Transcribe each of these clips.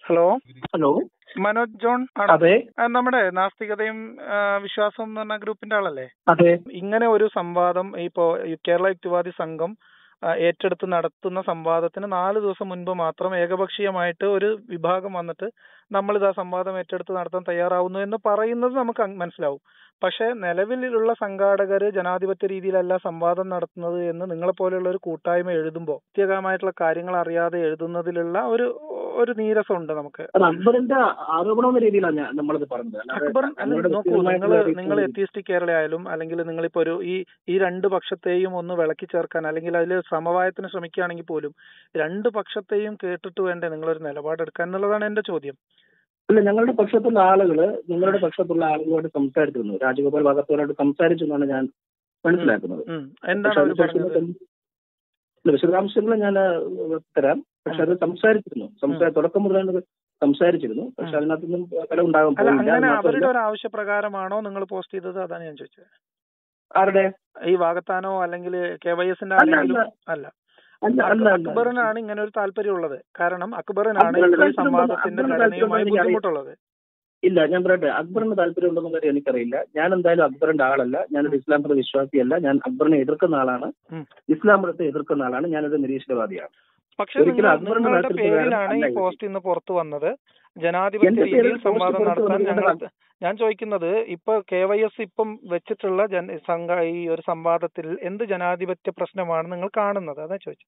Hello hello Manoj John ആണോ അതെ ആ, നമ്മുടെ നാസ്തികതയും ആ, വിശ്വാസവും എന്ന് പറഞ്ഞ ഗ്രൂപ്പിന്റെ ആളല്ലേ അതെ ഇങ്ങനെ ഒരു സംവാദം ഇപ്പോ ഈ കേരള യുക്തിവാദി സംഘം ആ, ഏറ്റെടുത്ത് നടത്തുന്ന സംവാദത്തിന് നാല് ദിവസം മുൻപ് മാത്രം ഏകപക്ഷീയമായിട്ട് ഒരു വിഭാഗം വന്നിട്ട് നമ്മളിത് ആ സംവാദം ഏറ്റെടുത്ത് നടത്താൻ തയ്യാറാവുന്നു എന്ന് പറയുന്നത് നമുക്ക് അങ് മനസ്സിലാവും പക്ഷേ നിലവിലുള്ള സംഘാടകര് ജനാധിപത്യ രീതിയിലല്ല സംവാദം നടത്തുന്നത് എന്ന് നിങ്ങളെ പോലെയുള്ള ഒരു കൂട്ടായ്മ എഴുതുമ്പോൾ പ്രത്യേകമായിട്ടുള്ള കാര്യങ്ങൾ അറിയാതെ എഴുതുന്നതിലുള്ള ഒരു ഒരു നീരസമുണ്ട് നമുക്ക് അത് അക്ബറിന്റെ ആരോപണം എന്ന രീതിയിലാണ് ഞാൻ നമ്മളത് പറഞ്ഞത് അല്ലാതെ അക്ബർ അല്ല ഞങ്ങളുടെ നോക്കൂ വ്യക്തിപരമായിട്ടുള്ള നിങ്ങൾ ഒരു നിങ്ങൾ ഇത് എത്തിയിസ്റ്റ് കേരള ആയാലും അല്ലെങ്കിൽ നിങ്ങളിപ്പോ ഒരു ഈ ഈ രണ്ട് പക്ഷത്തെയും ഒന്ന് വിളക്കി ചേർക്കാൻ അല്ലെങ്കിൽ അതിൽ സമവായത്തിന് ശ്രമിക്കുകയാണെങ്കിൽ പോലും രണ്ട് പക്ഷത്തെയും കേട്ടിട്ട് വേണ്ടേ നിങ്ങളൊരു നിലപാടെടുക്കാൻ എന്നുള്ളതാണ് എന്റെ ചോദ്യം അല്ല ഞങ്ങളുടെ പക്ഷത്തുള്ള ആളുകള് നിങ്ങളുടെ പക്ഷത്തുള്ള ആളുകളോട് സംസാരിച്ചിരുന്നു രാജഗോപാൽ ഭാഗത്തോട് സംസാരിച്ചു എന്നാണ് ഞാൻ മനസ്സിലാക്കുന്നത് ഉം. എന്താണ് പക്ഷെ അവർ അതിനുശേഷം പറഞ്ഞത് ഇല്ല, വിശദാംശങ്ങൾ ഞാൻ ഏഹ്, തരാം പക്ഷെ അത് സംസാരിച്ചിരുന്നു സംസാര തുടക്കം മുതൽ അത് സംസാരിച്ചിരുന്നു പക്ഷെ ഉം. അതിനകത്തൊന്നും ഫലം ഉണ്ടാകാൻ അല്ല പോയില്ല അങ്ങനെ അത് അവരുടെ മാത്രമല്ല ഒരു ആവശ്യപ്രകാരമാണോ നിങ്ങൾ പോസ്റ്റ് ചെയ്തത് അതാണ് ഞാൻ ചോദിച്ചത് ആരുടെ ഈ വാഗത്താനോ അല്ലെങ്കിൽ കെ വൈ എസിന്റെ അല്ല ആരെങ്കിലും അല്ല അല്ല അല്ല അക്- അല്ല അല്ല അക്ബറിനാണ് ഇങ്ങനെ ഒരു താല്പര്യമുള്ളത് കാരണം അക്ബറിനാണ് അക്ബറിന് ഇപ്പോൾ ഈ താല്പര്യമുണ്ടോ സംവാദത്തിന്റെ അക്ബറിന് ഘടനയുമായി താല്പര്യമുണ്ടോ എനിക്കറിയാം ബുദ്ധിമുട്ടുള്ളത് ഇല്ല ഞാൻ പറയട്ടെ അക്ബറിന് താല്പര്യമുണ്ടെന്ന കാര്യം എനിക്കറിയില്ല ഞാൻ എന്തായാലും അക്ബറിന്റെ ആളല്ല ഞാനൊരു ഇസ്ലാം മത വിശ്വാസിയല്ല ഞാൻ അക്ബറിനെ എതിർക്കുന്ന ആളാണ് ഉം. ഇസ്ലാം മതത്തെ എതിർക്കുന്ന ആളാണ് ഞാനൊരു നിരീശ്വരവാദിയാണ് പക്ഷെ ഒരിക്കലും നിങ്ങൾ അക്ബറിന്റെ നിങ്ങളുടെ താല്പര്യപ്രകാരം പേരിലാണ് അല്ല ഈ ഇത് പോസ്റ്റ് ഇന്ന് പുറത്തു വന്നത് ജനാധിപത്യ എന്റെ രീതിയിൽ പേരിൽ പോസ്റ്റ് സംവാദം പുറത്തു നടത്താൻ വന്നത് ഞങ്ങൾ ഞങ്ങളുടെ ഞാൻ ചോദിക്കുന്നത് ഇപ്പൊ കെ വൈ എസ് ഇപ്പം വെച്ചിട്ടുള്ള ജന സംഘ ഈ ഒരു സംവാദത്തിൽ എന്ത് ജനാധിപത്യ പ്രശ്നമാണ് നിങ്ങൾ കാണുന്നത് അതാ ചോദിച്ചത്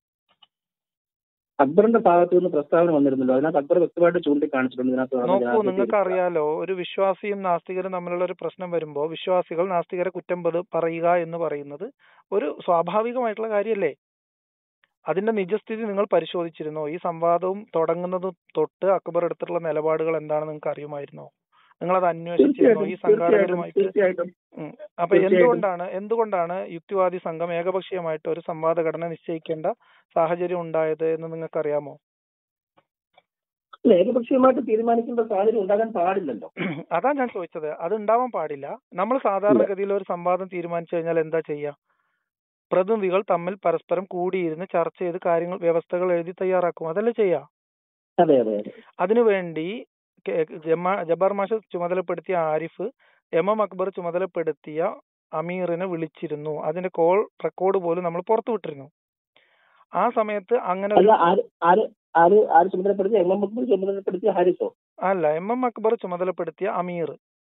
അക്ബറിന്റെ ഭാഗത്തു നിന്ന് പ്രസ്താവന വന്നിരുന്നല്ലോ അതിനകത്ത് അക്ബർ വ്യക്തമായിട്ട് ചൂണ്ടിക്കാണിച്ചിട്ടുണ്ട് ഇതിനകത്ത് നടന്ന നോക്കൂ ജനാധിപത്യ നിങ്ങൾക്ക് എതിർപ്പ്. അറിയാലോ ഒരു വിശ്വാസിയും നാസ്തികരും തമ്മിലുള്ള ഒരു പ്രശ്നം വരുമ്പോൾ വിശ്വാസികൾ നാസ്തികരെ കുറ്റം പെട- പറയുക എന്ന് പറയുന്നത് ഒരു സ്വാഭാവികമായിട്ടുള്ള കാര്യമല്ലേ അതിന്റെ നിജസ്ഥിതി നിങ്ങൾ പരിശോധിച്ചിരുന്നോ ഈ സംവാദവും തുടങ്ങുന്നത് തൊട്ട് അക്ബർ എടുത്തിട്ടുള്ള നിലപാടുകൾ എന്താണെന്ന് നിങ്ങൾക്ക് അറിയുമായിരുന്നോ നിങ്ങൾ അത് അന്വേഷിച്ചിരുന്നോ തീർച്ചയായിട്ടും ഈ തീർച്ചയായിട്ടും സംഘാടകരുമായിട്ട് തീർച്ചയായിട്ടും ഉം. അപ്പൊ തീർച്ചയായിട്ടും എന്തുകൊണ്ടാണ് എന്തുകൊണ്ടാണ് യുക്തിവാദി സംഘം ഏകപക്ഷീയമായിട്ട് ഒരു സംവാദ ഘടന നിശ്ചയിക്കേണ്ട സാഹചര്യം ഉണ്ടായത് എന്ന് നിങ്ങൾക്ക് അറിയാമോ അല്ല, ഏകപക്ഷീയമായിട്ട് തീരുമാനിക്കേണ്ട സാഹചര്യം ഉണ്ടാകാൻ പാടില്ലല്ലോ അതാ ഞാൻ ചോദിച്ചത് അത് ഉണ്ടാവാൻ പാടില്ല നമ്മൾ സാധാരണഗതിയിൽ ഒരു സംവാദം തീരുമാനിച്ചു കഴിഞ്ഞാൽ എന്താ ചെയ്യുക പ്രതിനിധികൾ തമ്മിൽ പരസ്പരം കൂടിയിരുന്ന് ചർച്ച ചെയ്ത് കാര്യങ്ങൾ വ്യവസ്ഥകൾ എഴുതി തയ്യാറാക്കും അതല്ലേ ചെയ്യാ അതെ അതെ അതെ അതിനുവേണ്ടി കെ- ജമാ- ജബ്ബാർ മാഷ് ചുമതലപ്പെടുത്തിയ ആരിഫ് എം എം അക്ബർ ചുമതലപ്പെടുത്തിയ അമീറിനെ വിളിച്ചിരുന്നു അതിന്റെ കോൾ റെക്കോർഡ് പോലും നമ്മൾ പുറത്തുവിട്ടിരുന്നു ആ സമയത്ത് അങ്ങനെ ഒരു അല്ല ആര് ആര് ആര് ആര് ചുമതലപ്പെടുത്തി എം എം മുഖ്മന്ത്രി ചുമതലപ്പെടുത്തിയ ഹാരിസോ അല്ല എം എം അക്ബർ ചുമതലപ്പെടുത്തിയ Ameer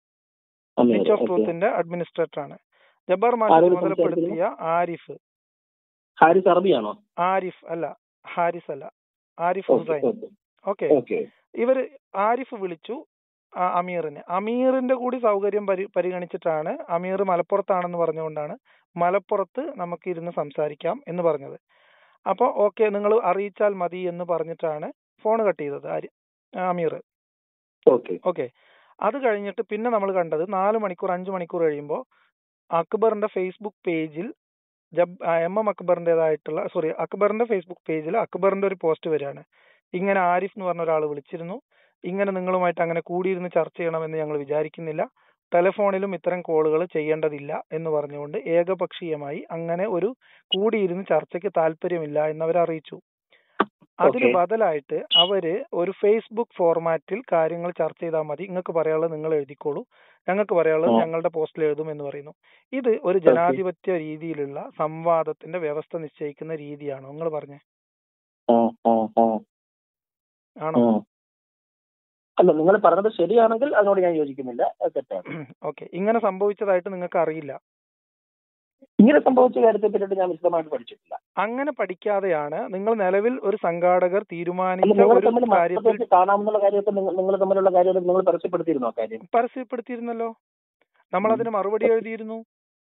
Ameer bench of okay ട്രൂത്തിന്റെ അഡ്മിനിസ്ട്രേറ്റർ ആണ് ജബ്ബാർ മാഷ് ആരോട് ചുമതലപ്പെടുത്തിയ ആരിഫ് ഹാരിസ് അറബിയാണോ ആരിഫ് അല്ല ഹാരിസ് അല്ല Arif okay Hussain okay okay okay ഇവര് ആരിഫ് വിളിച്ചു ആ അമീറിനെ അമീറിന്റെ കൂടി സൗകര്യം പരി പരിഗണിച്ചിട്ടാണ് അമീർ മലപ്പുറത്താണെന്ന് പറഞ്ഞുകൊണ്ടാണ് മലപ്പുറത്ത് നമുക്ക് ഇരുന്ന് സംസാരിക്കാം എന്ന് പറഞ്ഞത് അപ്പോൾ ഓക്കെ നിങ്ങൾ അറിയിച്ചാൽ മതി എന്ന് പറഞ്ഞിട്ടാണ് ഫോൺ കട്ട് ചെയ്തത് ആര്- ആ അമീർ ഓക്കെ ഓക്കെ അത് കഴിഞ്ഞിട്ട് പിന്നെ നമ്മൾ കണ്ടത് നാല് മണിക്കൂർ അഞ്ച് മണിക്കൂർ കഴിയുമ്പോൾ അക്ബറിന്റെ ഫേസ്ബുക്ക് പേജിൽ ജബ് ആ, എം എം അക്ബറിന്റേതായിട്ടുള്ള സോറി അക്ബറിന്റെ ഫേസ്ബുക്ക് പേജിൽ അക്ബറിന്റെ ഒരു പോസ്റ്റ് വരികയാണ് ഇങ്ങനെ ആരിഫ് എന്ന് പറഞ്ഞ ഒരാൾ വിളിച്ചിരുന്നു ഇങ്ങനെ നിങ്ങളുമായിട്ട് അങ്ങനെ കൂടിയിരുന്ന് ചർച്ച ചെയ്യണമെന്ന് ഞങ്ങൾ വിചാരിക്കുന്നില്ല ടെലിഫോണിലും ഇത്തരം കോളുകൾ ചെയ്യേണ്ടതില്ല എന്ന് പറഞ്ഞുകൊണ്ട് ഏകപക്ഷീയമായി അങ്ങനെ ഒരു കൂടിയിരുന്ന് ചർച്ചയ്ക്ക് താല്പര്യമില്ല എന്ന് അവർ അറിയിച്ചു അതിന് ഓക്കെ ബദലായിട്ട് അവര് ഒരു ഫേസ്ബുക്ക് ഫോർമാറ്റിൽ കാര്യങ്ങൾ ചർച്ച ചെയ്താൽ മതി നിങ്ങൾക്ക് പറയാനുള്ളത് നിങ്ങൾ എഴുതിക്കോളൂ ഞങ്ങൾക്ക് പറയാനുള്ളത് ആ. ഞങ്ങളുടെ പോസ്റ്റിൽ എഴുതും എന്ന് പറയുന്നു ഇത് ഒരു ഓക്കെ ജനാധിപത്യ രീതിയിലുള്ള സംവാദത്തിന്റെ വ്യവസ്ഥ നിശ്ചയിക്കുന്ന രീതിയാണോ നിങ്ങൾ പറഞ്ഞേ ആ ആ ആ ആണോ ആ. അല്ല നിങ്ങൾ പറഞ്ഞത് ശരിയാണെങ്കിൽ അതിനോട് ഞാൻ യോജിക്കുന്നില്ല അത് തെറ്റാണ് ഓക്കെ ഇങ്ങനെ സംഭവിച്ചതായിട്ട് നിങ്ങൾക്ക് അറിയില്ല ഇങ്ങനെ സംഭവിച്ച കാര്യത്തെ പറ്റിയിട്ട് ഞാൻ വിശദമായിട്ട് പഠിച്ചിട്ടില്ല അങ്ങനെ പഠിക്കാതെയാണ് നിങ്ങൾ നിലവിൽ ഒരു സംഘാടകർ അല്ല തീരുമാനിച്ച നിങ്ങൾ ഒരു തമ്മിൽ കാര്യത്തിൽ മറ്റൊക്കെ കാണാമെന്നുള്ള കാര്യമൊക്കെ നിങ്ങൾ നിങ്ങൾ തമ്മിലുള്ള കാര്യം നിങ്ങൾ പരസ്യപ്പെടുത്തിയിരുന്നോ ആ കാര്യം പരസ്യപ്പെടുത്തിയിരുന്നല്ലോ നമ്മൾ ഉം. അതിന് മറുപടി എഴുതിയിരുന്നു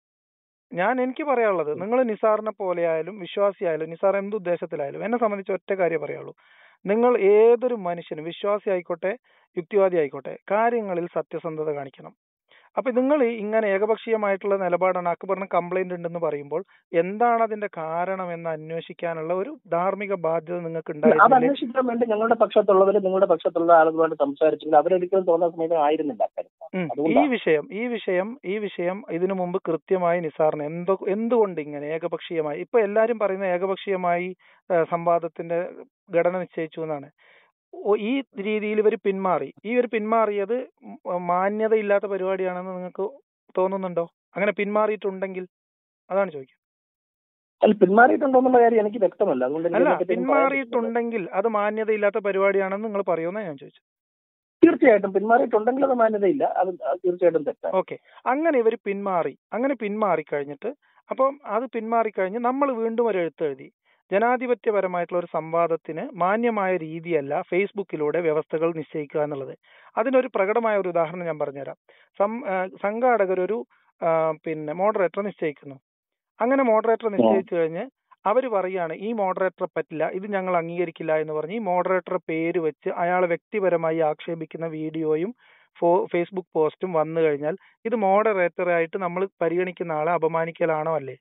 ഞാൻ എനിക്ക് പറയാനുള്ളത് നിങ്ങൾ നിസാറിനെ പോലെ ആയാലും വിശ്വാസിയായാലും നിസാർ എന്ത് ഉദ്ദേശത്തിലായാലും എന്നെ സംബന്ധിച്ച് ഒറ്റ കാര്യം പറയുള്ളൂ നിങ്ങൾ ഏതൊരു മനുഷ്യനും വിശ്വാസി ആയിക്കോട്ടെ യുക്തിവാദി ആയിക്കോട്ടെ കാര്യങ്ങളിൽ സത്യസന്ധത കാണിക്കണം അപ്പൊ നിങ്ങൾ ഈ ഇങ്ങനെ ഏകപക്ഷീയമായിട്ടുള്ള നിലപാടാണ് അക്ബറിന് കംപ്ലൈന്റ് ഉണ്ടെന്ന് പറയുമ്പോൾ എന്താണ് അതിന്റെ കാരണം എന്ന് അന്വേഷിക്കാനുള്ള ഒരു ധാർമ്മിക ബാധ്യത നിങ്ങൾക്ക് അത് ഉണ്ടായിരുന്നില്ലേ അന്വേഷിക്കാൻ വേണ്ടി ഞങ്ങളുടെ പക്ഷത്തുള്ളവർ നിങ്ങളുടെ പക്ഷത്തുള്ള ആളുകളുമായിട്ട് സംസാരിച്ചെങ്കിൽ അവരൊരിക്കലും തോന്നുന്ന സമയത്ത് ആയിരുന്നില്ല അക്കാര്യം ഉം. ഈ അതുകൊണ്ടാണ് വിഷയം ഈ വിഷയം ഈ വിഷയം ഇതിനു മുമ്പ് കൃത്യമായി നിസാറിന് എന്തോ എന്തുകൊണ്ട് ഇങ്ങനെ ഏകപക്ഷീയമായി ഇപ്പൊ എല്ലാരും പറയുന്ന ഏകപക്ഷീയമായി ആ, സംവാദത്തിന്റെ ഘടന നിശ്ചയിച്ചു എന്നാണ് ഒ- ഈ രീതിയിൽ ഇവർ പിന്മാറി ഈ ഒരു പിന്മാറിയത് ഉം മാന്യതയില്ലാത്ത പരിപാടിയാണെന്ന് നിങ്ങൾക്ക് തോന്നുന്നുണ്ടോ അങ്ങനെ പിന്മാറിയിട്ടുണ്ടെങ്കിൽ അതാണ് ചോദിക്കുന്നത് അല്ല പിന്മാറിയിട്ടുണ്ടോ എന്നുള്ള കാര്യം എനിക്ക് വ്യക്തമല്ല അതുകൊണ്ട് എനിക്ക് അല്ല അതിനെപ്പറ്റി ഒന്നും പറയാൻ പറ്റുന്നില്ല. പിന്മാറിയിട്ടുണ്ടെങ്കിൽ അത് മാന്യതയില്ലാത്ത പരിപാടിയാണെന്ന് നിങ്ങൾ പറയുമെന്നാണ് ഞാൻ ചോദിച്ചത് തീർച്ചയായിട്ടും പിന്മാറിയിട്ടുണ്ടെങ്കിൽ അത് മാന്യതയില്ല അത് അത് തീർച്ചയായിട്ടും തെറ്റാണ് ഓക്കെ അങ്ങനെ ഇവർ പിന്മാറി അങ്ങനെ പിന്മാറി കഴിഞ്ഞിട്ട് അപ്പം അത് പിന്മാറി കഴിഞ്ഞ് നമ്മൾ വീണ്ടും ഒരു എഴുത്തെഴുതി ജനാധിപത്യപരമായിട്ടുള്ള ഒരു സംവാദത്തിന് മാന്യമായ രീതിയല്ല ഫേസ്ബുക്കിലൂടെ വ്യവസ്ഥകൾ നിശ്ചയിക്കുക എന്നുള്ളത് അതിനൊരു പ്രകടമായ ഒരു ഉദാഹരണം ഞാൻ പറഞ്ഞുതരാം സം ആ, സംഘാടകർ ഒരു ആ, പിന്നെ മോഡറേറ്റർ നിശ്ചയിക്കുന്നു അങ്ങനെ മോഡറേറ്റർ നിശ്ചയിച്ചു കഴിഞ്ഞ് അവർ പറയാണ് ഈ മോഡറേറ്ററെ പറ്റില്ല ഇത് ഞങ്ങൾ അംഗീകരിക്കില്ല എന്ന് പറഞ്ഞ് ഈ മോഡറേറ്ററുടെ പേര് വെച്ച് അയാളെ വ്യക്തിപരമായി ആക്ഷേപിക്കുന്ന വീഡിയോയും ഫോ- ഫേസ്ബുക്ക് പോസ്റ്റും വന്നു കഴിഞ്ഞാൽ ഇത് മോഡറേറ്ററായിട്ട് നമ്മൾ പരിഗണിക്കുന്ന ആളെ അപമാനിക്കലാണോ അല്ലേ